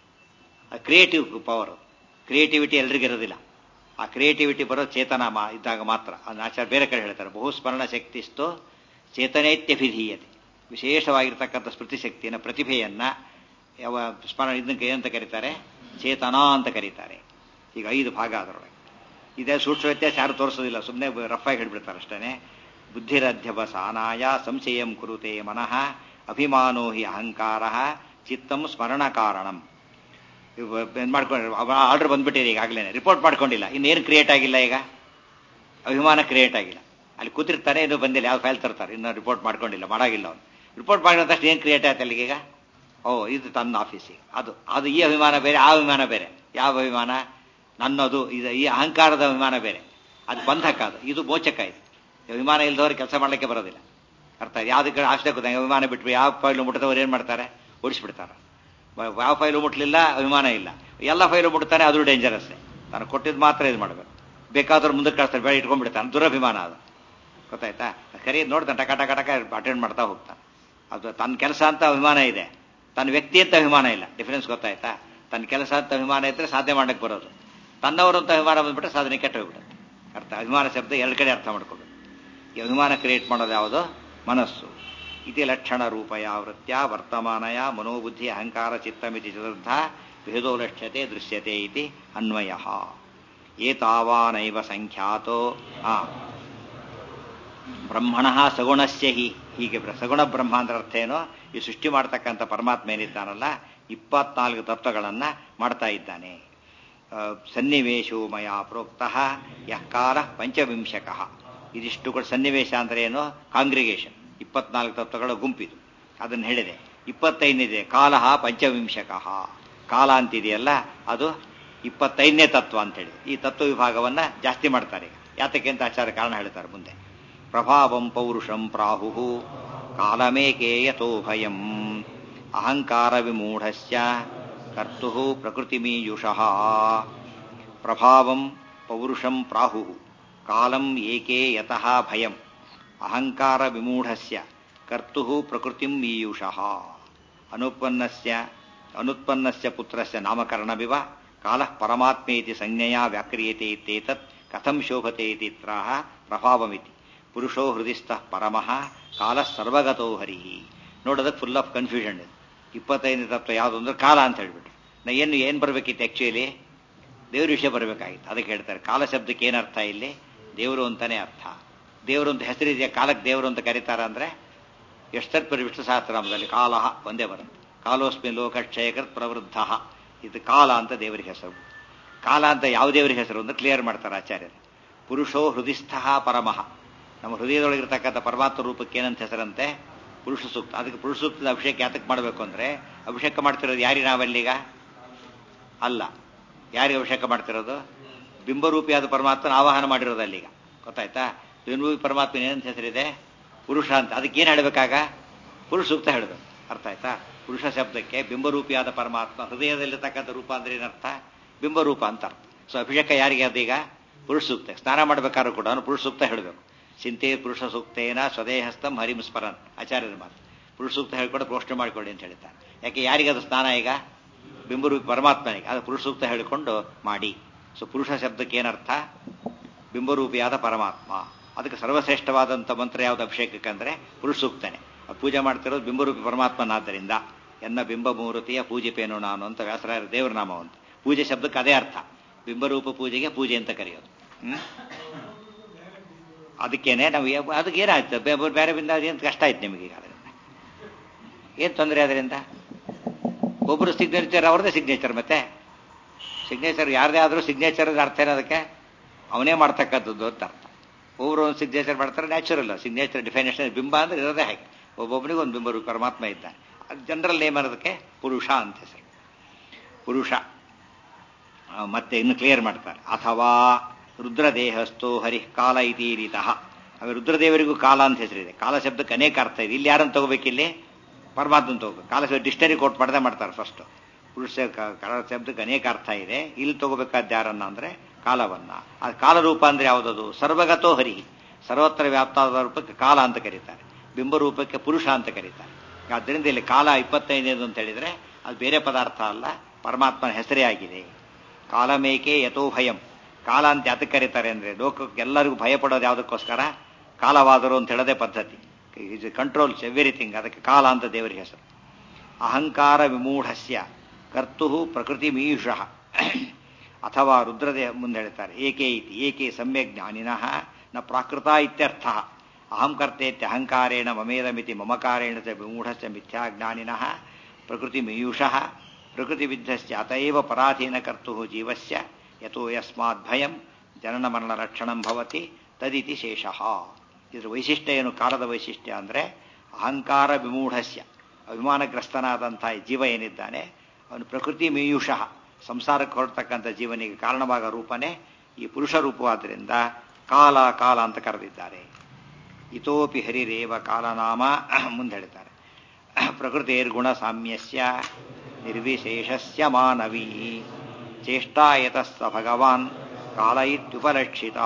ಕ್ರಿಯೇಟಿವ್ ಪವರ್ ಕ್ರಿಯೇಟಿವಿಟಿ ಎಲ್ರಿಗೂ ಇರೋದಿಲ್ಲ ಆ ಕ್ರಿಯೇಟಿವಿಟಿ ಬರೋ ಚೇತನ ಮಾ ಇದ್ದಾಗ ಮಾತ್ರ ಅದನ್ನ ಆಚಾರ್ಯ ಬೇರೆ ಕಡೆ ಹೇಳ್ತಾರೆ ಬಹು ಸ್ಮರಣ ಶಕ್ತಿಸ್ತು ಚೇತನೇತ್ಯಭಿಧೀಯತೆ ವಿಶೇಷವಾಗಿರ್ತಕ್ಕಂಥ ಸ್ಮೃತಿಶಕ್ತಿಯನ್ನು ಪ್ರತಿಭೆಯನ್ನು ಯಾವ ಸ್ಮರಣ ಇದಕ್ಕೆ ಏನಂತ ಕರೀತಾರೆ ಚೇತನ ಅಂತ ಕರೀತಾರೆ ಈಗ ಐದು ಭಾಗ ಅದರೊಳಗೆ ಇದೇ ಸೂಕ್ಷ್ಮ ವ್ಯತ್ಯಾಸ ಯಾರು ತೋರಿಸೋದಿಲ್ಲ ಸುಮ್ಮನೆ ರಫ್ ಆಗಿ ಹಿಡ್ಬಿಡ್ತಾರೆ ಅಷ್ಟೇ ಬುದ್ಧಿರಧ್ಯವಸಾನಾಯ ಸಂಶಯಂ ಕುರುತೆ ಮನಃ ಅಭಿಮಾನೋ ಹಿ ಅಹಂಕಾರ ಚಿತ್ತಂ ಸ್ಮರಣ ಕಾರಣಂ ಏನು ಮಾಡ್ಕೊಂಡು ಆರ್ಡರ್ ಬಂದ್ಬಿಟ್ಟಿದೆ ಈಗಾಗಲೇ ರಿಪೋರ್ಟ್ ಮಾಡ್ಕೊಂಡಿಲ್ಲ ಇನ್ನೇನು ಕ್ರಿಯೇಟ್ ಆಗಿಲ್ಲ ಈಗ ಅಭಿಮಾನ ಕ್ರಿಯೇಟ್ ಆಗಿಲ್ಲ ಅಲ್ಲಿ ಕೂತಿರ್ತಾರೆ ಇದು ಬಂದಿಲ್ಲ ಯಾವ ಫೈಲ್ ತರ್ತಾರೆ ಇನ್ನೂ ರಿಪೋರ್ಟ್ ಮಾಡ್ಕೊಂಡಿಲ್ಲ ಮಾಡಾಗಿಲ್ಲ ಅವನು ರಿಪೋರ್ಟ್ ಮಾಡಿದ ತಕ್ಷಣ ಏನು ಕ್ರಿಯೇಟ್ ಆಯ್ತು ಅಲ್ಲಿಗೆ ಈಗ ಓ ಇದು ತನ್ನ ಆಫೀಸಿಗೆ ಅದು ಅದು ಈ ಅಭಿಮಾನ ಬೇರೆ ಆ ಅಭಿಮಾನ ಬೇರೆ ಯಾವ ಅಭಿಮಾನ ನನ್ನದು ಇದು ಈ ಅಹಂಕಾರದ ಅಭಿಮಾನ ಬೇರೆ ಅದು ಬಂಧಕ ಅದು ಇದು ಮೋಚಕ ಇದು ಅಭಿಮಾನ ಇಲ್ದವ್ರು ಕೆಲಸ ಮಾಡಲಿಕ್ಕೆ ಬರೋದಿಲ್ಲ ಅರ್ಥ ಯಾವುದಕ್ಕೆ ಆಶ್ರಯ ಕೂತಾಗ ಅಭಿಮಾನ ಬಿಟ್ಬಿಟ್ಟು ಯಾವ ಫೈಲು ಮುಟ್ಟಿದವ್ರು ಏನು ಮಾಡ್ತಾರೆ ಓಡಿಸ್ಬಿಡ್ತಾರೆ ಯಾವ ಫೈಲು ಮುಟ್ಲಿಲ್ಲ ಅಭಿಮಾನ ಇಲ್ಲ ಎಲ್ಲ ಫೈಲು ಮುಟ್ತಾನೆ ಅದು ಡೇಂಜರಸ್ಸೇ ತಾನು ಕೊಟ್ಟಿದ್ದು ಮಾತ್ರ ಇದು ಮಾಡಬೇಕು ಬೇಕಾದ್ರೂ ಮುಂದಕ್ಕೆ ಕಳಿಸ್ತಾರೆ ಬೇಡ ಇಟ್ಕೊಂಡ್ಬಿಡ್ತಾನೆ ದುರಭಿಮಾನ ಅದು ಗೊತ್ತಾಯ್ತಾ ಕರಿ ನೋಡ್ತಾನೆ ಟಕ ಟಕ ಟಕ ಅಟೆಂಡ್ ಮಾಡ್ತಾ ಹೋಗ್ತಾನೆ ಅದು ತನ್ನ ಕೆಲಸ ಅಂತ ಅಭಿಮಾನ ಇದೆ ತನ್ನ ವ್ಯಕ್ತಿ ಅಂತ ಅಭಿಮಾನ ಇಲ್ಲ ಡಿಫರೆನ್ಸ್ ಗೊತ್ತಾಯ್ತಾ ತನ್ನ ಕೆಲಸ ಅಂತ ಅಭಿಮಾನ ಇದ್ರೆ ಸಾಧನೆ ಮಾಡಕ್ಕೆ ಬರೋದು ತನ್ನವರು ಅಂತ ಅಭಿಮಾನ ಬಂದ್ಬಿಟ್ರೆ ಸಾಧನೆ ಕೆಟ್ಟ ಹೋಗ್ಬಿಡುತ್ತೆ ಅರ್ಥ ಅಭಿಮಾನ ಶಬ್ದ ಎರಡು ಕಡೆ ಅರ್ಥ ಮಾಡ್ಕೋಬೇಕು ಈ ಅಭಿಮಾನ ಕ್ರಿಯೇಟ್ ಮಾಡೋದು ಯಾವುದು ಮನಸ್ಸು ಇತಿ ಲಕ್ಷಣ ರೂಪಯ ವೃತ್ಯ ವರ್ತಮಾನಯ ಮನೋಬುದ್ಧಿ ಅಹಂಕಾರ ಚಿತ್ತಮಿತಿ ಚತುರ್ಧ ಭೇದೋ ಲಕ್ಷ್ಯತೆ ದೃಶ್ಯತೆ ಇತಿ ಅನ್ವಯ ಏತಾವಾನೈವ ಸಂಖ್ಯಾತೋ ಆ ಬ್ರಹ್ಮಣ ಸಗುಣಸ್ಯ ಹಿ ಹೀಗೆ ಸಗುಣ ಬ್ರಹ್ಮ ಅಂದ್ರೆ ಅರ್ಥ ಏನೋ ಈ ಸೃಷ್ಟಿ ಮಾಡ್ತಕ್ಕಂಥ ಪರಮಾತ್ಮ ಏನಿದ್ದಾನಲ್ಲ ಇಪ್ಪತ್ನಾಲ್ಕು ತತ್ವಗಳನ್ನ ಮಾಡ್ತಾ ಇದ್ದಾನೆ ಸನ್ನಿವೇಶೋ ಮಯ ಪ್ರೋಕ್ತ ಯಃ ಕಾಲ ಪಂಚವಿಂಶಕ ಇದಿಷ್ಟು ಕೂಡ ಸನ್ನಿವೇಶ ಅಂದ್ರೆ ಏನು ಕಾಂಗ್ರಿಗೇಷನ್ ಇಪ್ಪತ್ನಾಲ್ಕು ತತ್ವಗಳ ಗುಂಪಿದು ಅದನ್ನು ಹೇಳಿದೆ ಇಪ್ಪತ್ತೈದನೇದೆ ಕಾಲ ಪಂಚವಿಂಶಕ ಕಾಲ ಅಂತಿದೆಯಲ್ಲ ಅದು ಇಪ್ಪತ್ತೈದನೇ ತತ್ವ ಅಂತೇಳಿ ಈ ತತ್ವ ವಿಭಾಗವನ್ನ ಜಾಸ್ತಿ ಮಾಡ್ತಾರೆ ಯಾತಕ್ಕೆ ಅಂತ ಆಚಾರ ಕಾರಣ ಹೇಳ್ತಾರೆ ಮುಂದೆ ಪ್ರಭಾವಂ ಪೌರುಷಂ ಪ್ರಾಹು ಕಾಲಮೇಕೆ ಯಥೋ ಭಯಂ ಅಹಂಕಾರ ವಿಮೂಢಸ್ಯ ಕರ್ತು ಪ್ರಕೃತಿಮೀಯುಷಃ ಪ್ರಭಾವಂ ಪೌರುಷಂ ಪ್ರಾಹು ಕಾಲಂ ಏಕೆ ಯತಃ ಭಯಂ ಅಹಂಕಾರ ವಿಮೂಢಸ್ಯ ಕರ್ತು ಪ್ರಕೃತಿಂ ಮೀಯುಷಃ ಅನುತ್ಪನ್ನಸ್ಯ ಅನುತ್ಪನ್ನಸ್ಯ ಪುತ್ರಸ್ಯ ನಾಮಕರಣವಿವ ಕಾಲಃ ಪರಮಾತ್ಮೇತಿ ಸಂಜ್ಞೆಯ ವ್ಯಾಕ್ರಿಯತೆ ಇತ್ಯೇತತ್ ಕಥಂ ಶೋಭತೆ ಇತಿ ತ್ರಾಹ ಪ್ರಭಾವಮಿತಿ ಪುರುಷೋ ಹೃದಯಸ್ಥಃ ಪರಮಃ ಕಾಲ ಸರ್ವಗತೋ ಹರಿ ನೋಡೋದಕ್ಕೆ ಫುಲ್ ಆಫ್ ಕನ್ಫ್ಯೂಷನ್ ಇದೆ ಇಪ್ಪತ್ತೈದನೇ ತತ್ವ ಯಾವುದು ಅಂದ್ರೆ ಕಾಲ ಅಂತ ಹೇಳ್ಬಿಟ್ರು ನಾ ಏನು ಏನು ಬರಬೇಕಿತ್ತು ಆ್ಯಕ್ಚುಲಿ ದೇವ್ರ ವಿಷಯ ಬರಬೇಕಾಗಿತ್ತು ಅದಕ್ಕೆ ಹೇಳ್ತಾರೆ ಕಾಲ ಶಬ್ದಕ್ಕೆ ಏನು ಅರ್ಥ ಇಲ್ಲಿ ದೇವರು ಅಂತಾನೆ ಅರ್ಥ ದೇವರು ಅಂತ ಹೆಸರಿದೆಯಾ ಕಾಲಕ್ಕೆ ದೇವರು ಅಂತ ಕರೀತಾರ ಅಂದ್ರೆ ಎಷ್ಟರ್ಪರಿ ವಿಷ್ಣು ಸಹಸ್ರನಾಮದಲ್ಲಿ ಕಾಲ ಒಂದೇ ಬರುತ್ತೆ ಕಾಲೋಸ್ಮಿ ಲೋಕಕ್ಷಯಕೃತ್ ಪ್ರವೃದ್ಧ ಇದು ಕಾಲ ಅಂತ ದೇವರಿಗೆ ಹೆಸರು ಕಾಲ ಅಂತ ಯಾವ ದೇವರಿಗೆ ಹೆಸರು ಅಂತ ಕ್ಲಿಯರ್ ಮಾಡ್ತಾರೆ ಆಚಾರ್ಯರು ಪುರುಷೋ ಹೃದಯಸ್ಥ ಪರಮಃ ನಮ್ಮ ಹೃದಯದೊಳಗಿರ್ತಕ್ಕಂಥ ಪರಮಾತ್ಮ ರೂಪಕ್ಕೆ ಏನಂತ ಹೆಸರಂತೆ ಪುರುಷ ಸೂಕ್ತ ಅದಕ್ಕೆ ಪುರುಷ ಸೂಕ್ತದ ಅಭಿಷೇಕ ಯಾತಕ್ಕೆ ಮಾಡಬೇಕು ಅಂದ್ರೆ ಅಭಿಷೇಕ ಮಾಡ್ತಿರೋದು ಯಾರಿಗೆ ನಾವಲ್ಲೀಗ ಅಲ್ಲ ಯಾರಿಗೆ ಅಭಿಷೇಕ ಮಾಡ್ತಿರೋದು ಬಿಂಬರೂಪಿಯಾದ ಪರಮಾತ್ಮನ ಆವಾಹನ ಮಾಡಿರೋದು ಅಲ್ಲೀಗ ಗೊತ್ತಾಯ್ತಾ ಬಿಂಬರೂಪಿ ಪರಮಾತ್ಮನ ಏನಂತ ಹೆಸರಿದೆ ಪುರುಷ ಅಂತ ಅದಕ್ಕೆ ಏನು ಹೇಳಬೇಕಾಗ ಪುರುಷ ಸೂಕ್ತ ಹೇಳಬೇಕು ಅರ್ಥ ಆಯ್ತಾ ಪುರುಷ ಶಬ್ದಕ್ಕೆ ಬಿಂಬರೂಪಿಯಾದ ಪರಮಾತ್ಮ ಹೃದಯದಲ್ಲಿರ್ತಕ್ಕಂಥ ರೂಪ ಅಂದ್ರೆ ಏನರ್ಥ ಬಿಂಬರೂಪ ಅಂತ ಅರ್ಥ ಸೊ ಅಭಿಷೇಕ ಯಾರಿಗೆ ಅದೀಗ ಪುರುಷ ಸೂಕ್ತ ಸ್ನಾನ ಮಾಡಬೇಕಾದ್ರೂ ಕೂಡ ಅವನು ಪುರುಷ ಸೂಕ್ತ ಹೇಳಬೇಕು ಚಿಂತೆ ಪುರುಷ ಸೂಕ್ತೇನ ಸ್ವದೇಹಸ್ಥಂ ಹರಿಂ ಸ್ಮರನ್ ಆಚಾರ್ಯರ ಮಾತು ಪುರುಷ ಸೂಕ್ತ ಹೇಳ್ಕೊಂಡು ಪ್ರೋಷಣೆ ಮಾಡಿಕೊಳ್ಳಿ ಅಂತ ಹೇಳ್ತಾರೆ ಯಾಕೆ ಯಾರಿಗೆ ಅದು ಸ್ನಾನ ಈಗ ಬಿಂಬರೂಪಿ ಪರಮಾತ್ಮನಿಗೆ ಅದು ಪುರುಷ ಸೂಕ್ತ ಹೇಳಿಕೊಂಡು ಮಾಡಿ ಸೊ ಪುರುಷ ಶಬ್ದಕ್ಕೆ ಏನರ್ಥ ಬಿಂಬರೂಪಿಯಾದ ಪರಮಾತ್ಮ ಅದಕ್ಕೆ ಸರ್ವಶ್ರೇಷ್ಠವಾದಂಥ ಮಂತ್ರ ಯಾವುದು ಅಭಿಷೇಕಕ್ಕೆ ಅಂದ್ರೆ ಪುರುಷ ಸೂಕ್ತನೆ ಪೂಜೆ ಮಾಡ್ತಿರೋದು ಬಿಂಬರೂಪಿ ಪರಮಾತ್ಮನಾದ್ದರಿಂದ ಎನ್ನ ಬಿಂಬ ಮೂರ್ತಿಯ ಪೂಜಿಪೇನು ನಾನು ಅಂತ ವ್ಯಾಸರಾಯರ ದೇವರ ನಾಮವಂತ ಪೂಜೆ ಶಬ್ದಕ್ಕೆ ಅದೇ ಅರ್ಥ ಬಿಂಬರೂಪ ಪೂಜೆಗೆ ಪೂಜೆ ಅಂತ ಕರೆಯೋದು ಹ್ಮ್ ಅದಕ್ಕೇನೆ ನಾವು ಅದಕ್ಕೆ ಏನಾಯ್ತು ಬೇರೆ ಬಿಂದ ಏನು ಕಷ್ಟ ಆಯ್ತು ನಿಮಗೆ ಈಗ ಅದರಿಂದ ಏನು ತೊಂದರೆ ಅದರಿಂದ ಒಬ್ಬರು ಸಿಗ್ನೇಚರ್ ಅವ್ರದ್ದೇ ಸಿಗ್ನೇಚರ್ ಮತ್ತೆ ಸಿಗ್ನೇಚರ್ ಯಾರದೇ ಆದರೂ ಸಿಗ್ನೇಚರ್ ಅರ್ಥ ಏನದಕ್ಕೆ ಅವನೇ ಮಾಡ್ತಕ್ಕಂಥದ್ದು ಅಂತ ಅರ್ಥ ಒಬ್ಬರು ಒಂದು ಸಿಗ್ನೇಚರ್ ಮಾಡ್ತಾರೆ ನ್ಯಾಚುರಲ್ ಸಿಗ್ನೇಚರ್ ಡಿಫೈನೇಷನ್ ಬಿಂಬ ಅಂದ್ರೆ ಇರೋದೇ ಹಾಗೆ ಒಬ್ಬೊಬ್ಬನಿಗೆ ಒಂದು ಬಿಂಬರು ಪರಮಾತ್ಮ ಇದ್ದ ಜನರಲ್ ನೇಮ್ ಅನ್ನೋದಕ್ಕೆ ಪುರುಷ ಅಂತ ಹೆಸರು ಪುರುಷ ಮತ್ತೆ ಇನ್ನು ಕ್ಲಿಯರ್ ಮಾಡ್ತಾರೆ ಅಥವಾ ರುದ್ರದೇಹಸ್ಥೋ ಹರಿ ಕಾಲ ಇತಿ ರೀತಃ ಹಾಗೆ ರುದ್ರದೇವರಿಗೂ ಕಾಲ ಅಂತ ಹೆಸರಿದೆ ಕಾಲ ಶಬ್ದಕ್ಕೆ ಅನೇಕ ಅರ್ಥ ಇದೆ ಇಲ್ಲಿ ಯಾರನ್ನು ತಗೋಬೇಕಿಲ್ಲಿ ಪರಮಾತ್ಮನ ತಗೋಬೇಕು ಕಾಲ ಶಬ್ದ ಡಿಕ್ಷನರಿ ಕೋಟ್ ಮಾಡದೆ ಮಾಡ್ತಾರೆ ಫಸ್ಟ್ ಪುರುಷ ಕಾಲ ಶಬ್ದಕ್ಕೆ ಅನೇಕ ಅರ್ಥ ಇದೆ ಇಲ್ಲಿ ತಗೋಬೇಕಾದ ಯಾರನ್ನ ಅಂದ್ರೆ ಕಾಲವನ್ನ ಆ ಕಾಲರೂಪ ಅಂದ್ರೆ ಯಾವುದದು ಸರ್ವಗತೋ ಹರಿ ಸರ್ವತ್ರ ವ್ಯಾಪ್ತಾದ ರೂಪಕ್ಕೆ ಕಾಲ ಅಂತ ಕರೀತಾರೆ ಬಿಂಬರೂಪಕ್ಕೆ ಪುರುಷ ಅಂತ ಕರೀತಾರೆ ಆದ್ದರಿಂದ ಇಲ್ಲಿ ಕಾಲ ಇಪ್ಪತ್ತೈದನೇದು ಅಂತ ಹೇಳಿದ್ರೆ ಅದು ಬೇರೆ ಪದಾರ್ಥ ಅಲ್ಲ ಪರಮಾತ್ಮನ ಹೆಸರೇ ಆಗಿದೆ ಕಾಲಮೇಕೆ ಯಥೋ ಭಯಂ ಕಾಲ ಅಂತ ಯಾತಕ್ಕೆ ಕರೀತಾರೆ ಅಂದ್ರೆ ಲೋಕಕ್ಕೆ ಎಲ್ಲರಿಗೂ ಭಯ ಪಡೋದು ಯಾವುದಕ್ಕೋಸ್ಕರ ಕಾಲವಾದರು ಅಂತ ಹೇಳೋದೇ ಪದ್ಧತಿ ಇಸ್ ಕಂಟ್ರೋಲ್ಸ್ ಎವ್ರಿಥಿಂಗ್ ಅದಕ್ಕೆ ಕಾಲ ಅಂತ ದೇವರಿಗೆ ಹೆಸರು ಅಹಂಕಾರ ವಿಮೂಢಸ್ಯ ಕರ್ತು ಪ್ರಕೃತಿ ಮೀಷಃ ಅಥವಾ ರುದ್ರದೇ ಮುಂದೆ ಹೇಳ್ತಾರೆ ಏಕೆ ಇತಿ ಏಕೆ ಸಮ್ಯಕ್ ಜ್ಞಾನಿನಃ ನ ಪ್ರಾಕೃತ ಇತ್ಯರ್ಥ ಅಹಂ ಕರ್ತೇತ್ಯ ಅಹಂಕಾರೇಣ ಮಮೇದಮಿತಿ ಮಮಕಾರೇಣ ಚ ವಿಮೂಢಶ್ಚ ಮಿಥ್ಯಾ ಜ್ಞಾನಿನಃ ಪ್ರಕೃತಿ ಮಯೂಷಃ ಪ್ರಕೃತಿ ವಿದ್ಧಸ್ಯ ಅತಏವ ಪರಾಧೀನ ಕರ್ತು ಜೀವಸ್ಯ ಯಥೋ ಯಸ್ಮಾತ್ ಭಯಂ ಜನನ ಮರಣ ರಕ್ಷಣಂ ಭವತಿ ತದಿತಿ ಶೇಷಃ ಇದ್ರ ವೈಶಿಷ್ಟ್ಯ ಏನು ಕಾಲದ ವೈಶಿಷ್ಟ್ಯ ಅಂದರೆ ಅಹಂಕಾರ ವಿಮೂಢಸ್ಯ ಅಭಿಮಾನಗ್ರಸ್ತನಾದಂಥ ಜೀವ ಏನಿದ್ದಾನೆ ಅವನು ಪ್ರಕೃತಿ ಮೇಯುಷಃ ಸಂಸಾರಕ್ಕೆ ಹೊರತಕ್ಕಂಥ ಜೀವನಿಗೆ ಕಾರಣವಾಗ ರೂಪನೇ ಈ ಪುರುಷ ರೂಪವಾದ್ದರಿಂದ ಕಾಲ ಕಾಲ ಅಂತ ಕರೆದಿದ್ದಾರೆ ಇತೋಪಿ ಹರಿರೇವ ಕಾಲನಾಮ ಮುಂದೆ ಹೇಳ್ತಾರೆ ಪ್ರಕೃತಿರ್ಗುಣ ಸಾಮ್ಯಸ್ಯ ನಿರ್ವಿಶೇಷಸ್ಯ ಮಾನವೀ ಚೇಷ್ಟಾಯತಸ್ಸ ಭಗವಾನ್ ಕಾಲ ಇತ್ಯುಪಲಕ್ಷಿತ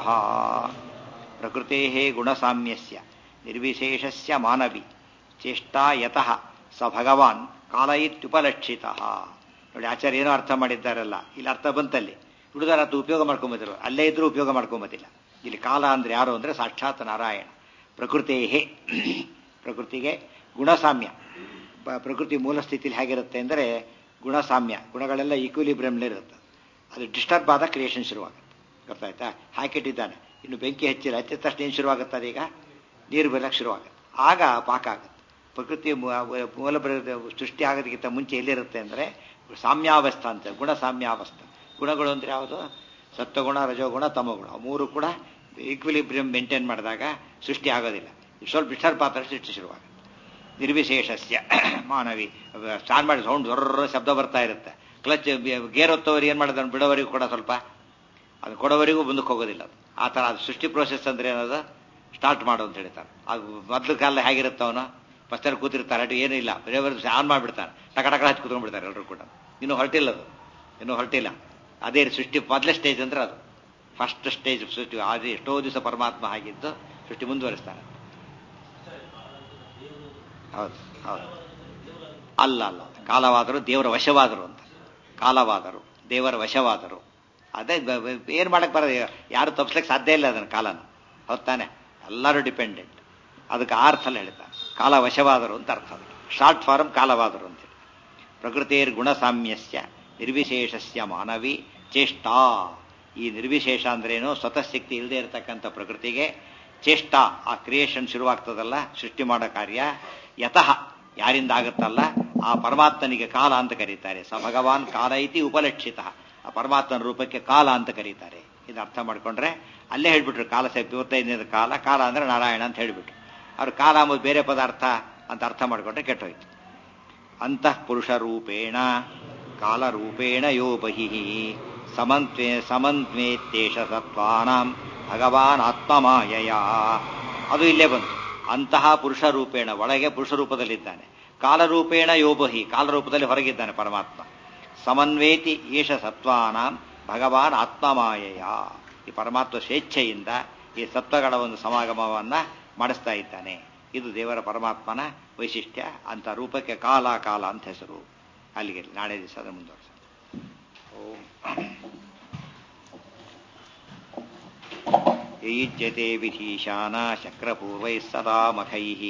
ಪ್ರಕೃತೆ ಗುಣಸಾಮ್ಯಸ್ಯ ನಿರ್ವಿಶೇಷಸ್ಯ ಮಾನವಿ ಚೇಷ್ಟಾಯತಃ ಸ ಭಗವಾನ್ ಕಾಲ ಇತ್ಯುಪಲಕ್ಷಿತ ನೋಡಿ ಆಚಾರ್ಯ ಏನೋ ಅರ್ಥ ಮಾಡಿದ್ದಾರಲ್ಲ ಇಲ್ಲಿ ಅರ್ಥ ಬಂತಲ್ಲಿ ಹುಡುಗರ ಅರ್ಥ ಉಪಯೋಗ ಮಾಡ್ಕೊಂಬತ್ತಿರು ಅಲ್ಲೇ ಇದ್ರೂ ಉಪಯೋಗ ಮಾಡ್ಕೊಂಬತ್ತಿಲ್ಲ ಇಲ್ಲಿ ಕಾಲ ಅಂದ್ರೆ ಯಾರು ಅಂದ್ರೆ ಸಾಕ್ಷಾತ್ ನಾರಾಯಣ ಪ್ರಕೃತೇ ಪ್ರಕೃತಿಗೆ ಗುಣಸಾಮ್ಯ ಪ್ರಕೃತಿ ಮೂಲ ಸ್ಥಿತಿಲಿ ಹೇಗಿರುತ್ತೆ ಅಂದರೆ ಗುಣಸಾಮ್ಯ ಗುಣಗಳೆಲ್ಲ ಈಕ್ವಿಲಿಬ್ರಿಯಮ್ಲಿರುತ್ತೆ ಅದು ಡಿಸ್ಟರ್ಬ್ ಆದ ಕ್ರಿಯೇಷನ್ ಶುರುವಾಗುತ್ತೆ ಗೊತ್ತಾಯ್ತಾ ಹಾಕಿಟ್ಟಿದ್ದಾನೆ ಇನ್ನು ಬೆಂಕಿ ಹಚ್ಚಿಲ್ಲ ಹಚ್ಚಿದ ತಕ್ಷಣ ಏನು ಶುರುವಾಗುತ್ತೆ ಅದೀಗ ನೀರು ಬೆಲ್ಲಕ್ಕೆ ಶುರುವಾಗುತ್ತೆ ಆಗ ಪಾಕ ಆಗುತ್ತೆ ಪ್ರಕೃತಿ ಮೂಲ ಸೃಷ್ಟಿ ಆಗೋದಕ್ಕಿಂತ ಮುಂಚೆ ಎಲ್ಲಿರುತ್ತೆ ಅಂದರೆ ಸಾಮ್ಯಾವಸ್ಥಾ ಅಂತ ಗುಣ ಸಾಮ್ಯಾವಸ್ಥಾ ಗುಣಗಳು ಅಂದ್ರೆ ಯಾವುದು ಸತ್ವಗುಣ ರಜೋಗುಣ ತಮಗುಣ ಮೂರು ಕೂಡ ಈಕ್ವಿಲಿಬ್ರಿಯಂ ಮೇಂಟೈನ್ ಮಾಡಿದಾಗ ಸೃಷ್ಟಿ ಆಗೋದಿಲ್ಲ ಸ್ವಲ್ಪ ಡಿಸ್ಟರ್ಬ್ ಪಾತ್ರ ಸೃಷ್ಟಿ ಶುರುವಾಗುತ್ತೆ ನಿರ್ವಿಶೇಷಸ್ಯ ಮಾನವಿ ಸ್ಟಾರ್ಟ್ ಮಾಡಿ ಸೌಂಡ್ ಜೊರ್ರ ಶಬ್ದ ಬರ್ತಾ ಇರುತ್ತೆ ಕ್ಲಚ್ ಗೇರ್ ಹೊತ್ತವರಿಗೆ ಏನು ಮಾಡೋದು ಬಿಡೋವರೆಗೂ ಕೂಡ ಸ್ವಲ್ಪ ಅದು ಕೊಡೋವರೆಗೂ ಮುಂದಕ್ಕೆ ಹೋಗೋದಿಲ್ಲ ಅದು ಆ ಥರ ಅದು ಸೃಷ್ಟಿ ಪ್ರೋಸೆಸ್ ಅಂದ್ರೆ ಏನದು ಸ್ಟಾರ್ಟ್ ಮಾಡು ಅಂತ ಹೇಳ್ತಾರೆ ಅದು ಮೊದಲು ಕಾಲ ಹೇಗಿರುತ್ತೆ ಅವನು ಫಸ್ಟಲ್ಲಿ ಕೂತಿರ್ತಾರೆ ಅటు ಏನೂ ಇಲ್ಲ ಬೇರೆ ಆನ್ ಮಾಡಿಬಿಡ್ತಾನೆ ಟಕ ಟಕ ಹಚ್ಚಿ ಕೂತ್ಕೊಂಡ್ಬಿಡ್ತಾರೆ ಎಲ್ಲರೂ ಕೂಡ ಇನ್ನೂ ಹೊರಟಿಲ್ಲ ಅದು ಇನ್ನೂ ಹೊರಟಿಲ್ಲ ಅದೇ ಸೃಷ್ಟಿ ಮೊದಲೇ ಸ್ಟೇಜ್ ಅಂದ್ರೆ ಅದು ಫಸ್ಟ್ ಸ್ಟೇಜ್ ಸೃಷ್ಟಿ ಆದ್ರೆ ಎಷ್ಟೋ ದಿವಸ ಪರಮಾತ್ಮ ಆಗಿದ್ದು ಸೃಷ್ಟಿ ಮುಂದುವರಿಸ್ತಾನೆ ಹೌದು ಹೌದು ಅಲ್ಲ ಅಲ್ಲ ಕಾಲವಾದರು ದೇವರ ವಶವಾದರು ಅಂತ ಕಾಲವಾದರು ದೇವರ ವಶವಾದರು ಅದೇ ಏನು ಮಾಡಕ್ಕೆ ಬರೋದು ಯಾರು ತಪ್ಪಿಸ್ಲಿಕ್ಕೆ ಸಾಧ್ಯ ಇಲ್ಲ ಅದನ್ನು ಕಾಲನ ಹೌದಾನೆ ಎಲ್ಲರೂ ಡಿಪೆಂಡೆಂಟ್ ಅದಕ್ಕೆ ಆ ಅರ್ಥಲ್ಲಿ ಹೇಳ್ತಾರೆ ಕಾಲ ವಶವಾದರು ಅಂತ ಅರ್ಥ ಅದಕ್ಕೆ ಶಾರ್ಟ್ ಫಾರ್ಮ್ ಕಾಲವಾದರು ಅಂತೇಳಿ ಪ್ರಕೃತಿರ್ ಗುಣಸಾಮ್ಯಸ್ಯ ನಿರ್ವಿಶೇಷಸ್ಯ ಮಾನವಿ ಚೇಷ್ಟಾ ಈ ನಿರ್ವಿಶೇಷ ಅಂದ್ರೇನು ಸ್ವತಃ ಶಕ್ತಿ ಇಲ್ಲದೆ ಇರತಕ್ಕಂಥ ಪ್ರಕೃತಿಗೆ ಚೇಷ್ಟ ಆ ಕ್ರಿಯೇಷನ್ ಶುರುವಾಗ್ತದಲ್ಲ ಸೃಷ್ಟಿ ಮಾಡೋ ಕಾರ್ಯ ಯತಃ ಯಾರಿಂದ ಆಗುತ್ತಲ್ಲ ಆ ಪರಮಾತ್ಮನಿಗೆ ಕಾಲ ಅಂತ ಕರೀತಾರೆ ಸ ಭಗವಾನ್ ಕಾಲ ಐತಿ ಉಪಲಕ್ಷಿತ ಆ ಪರಮಾತ್ಮನ ರೂಪಕ್ಕೆ ಕಾಲ ಅಂತ ಕರೀತಾರೆ ಇದು ಅರ್ಥ ಮಾಡ್ಕೊಂಡ್ರೆ ಅಲ್ಲೇ ಹೇಳ್ಬಿಟ್ರು ಕಾಲ ಇವತ್ತೈದನೇದ ಕಾಲ ಕಾಲ ಅಂದ್ರೆ ನಾರಾಯಣ ಅಂತ ಹೇಳ್ಬಿಟ್ರು ಅವ್ರು ಕಾಲ ಅಂಬುದು ಬೇರೆ ಪದಾರ್ಥ ಅಂತ ಅರ್ಥ ಮಾಡ್ಕೊಂಡ್ರೆ ಕೆಟ್ಟೋಯ್ತು ಅಂತಃ ಪುರುಷ ರೂಪೇಣ ಕಾಲರೂಪೇಣ ಯೋ ಬಹಿ ಸಮನ್ವೇ ಸಮನ್ವೇತ್ತೇಷ ಸತ್ವಾನಾಂ ಭಗವಾನ್ ಆತ್ಮಮಾಯಯ ಅದು ಇಲ್ಲೇ ಬಂತು ಅಂತಹ ಪುರುಷ ರೂಪೇಣ ಒಳಗೆ ಪುರುಷ ರೂಪದಲ್ಲಿದ್ದಾನೆ ಕಾಲರೂಪೇಣ ಯೋಬಹಿ ಕಾಲರೂಪದಲ್ಲಿ ಹೊರಗಿದ್ದಾನೆ ಪರಮಾತ್ಮ ಸಮನ್ವೇತಿ ಏಷ ಸತ್ವಾನಾಂ ಭಗವಾನ್ ಆತ್ಮಮಾಯಯ ಈ ಪರಮಾತ್ಮ ಸ್ವೇಚ್ಛೆಯಿಂದ ಈ ಸತ್ವಗಳ ಒಂದು ಸಮಾಗಮವನ್ನ ಮಾಡಿಸ್ತಾ ಇದ್ದಾನೆ ಇದು ದೇವರ ಪರಮಾತ್ಮನ ವೈಶಿಷ್ಟ್ಯ ಅಂತ ರೂಪಕ್ಕೆ ಕಾಲ ಕಾಲ ಅಂತ ಹೆಸರು ಅಲ್ಲಿಗೆ ನಾಳೆ ದಿವಸ ಅದನ್ನು ಮುಂದುವರಿಸ ಓಂ ಯೈಜ್ಯತೆ ವಿಧೀಶಾನ ಶಕ್ರಪೂರ್ವೈः ಸದಾ ಮಖೈः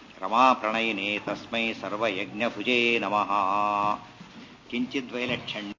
ರಮಾಪ್ರಣಯಿನೇ ತಸ್ಮೈ ಸರ್ವಯಜ್ಞಭುಜೇ ನಮಃ ಕಿಂಚಿದ್ವೈಲಕ್ಷಣ್ಯ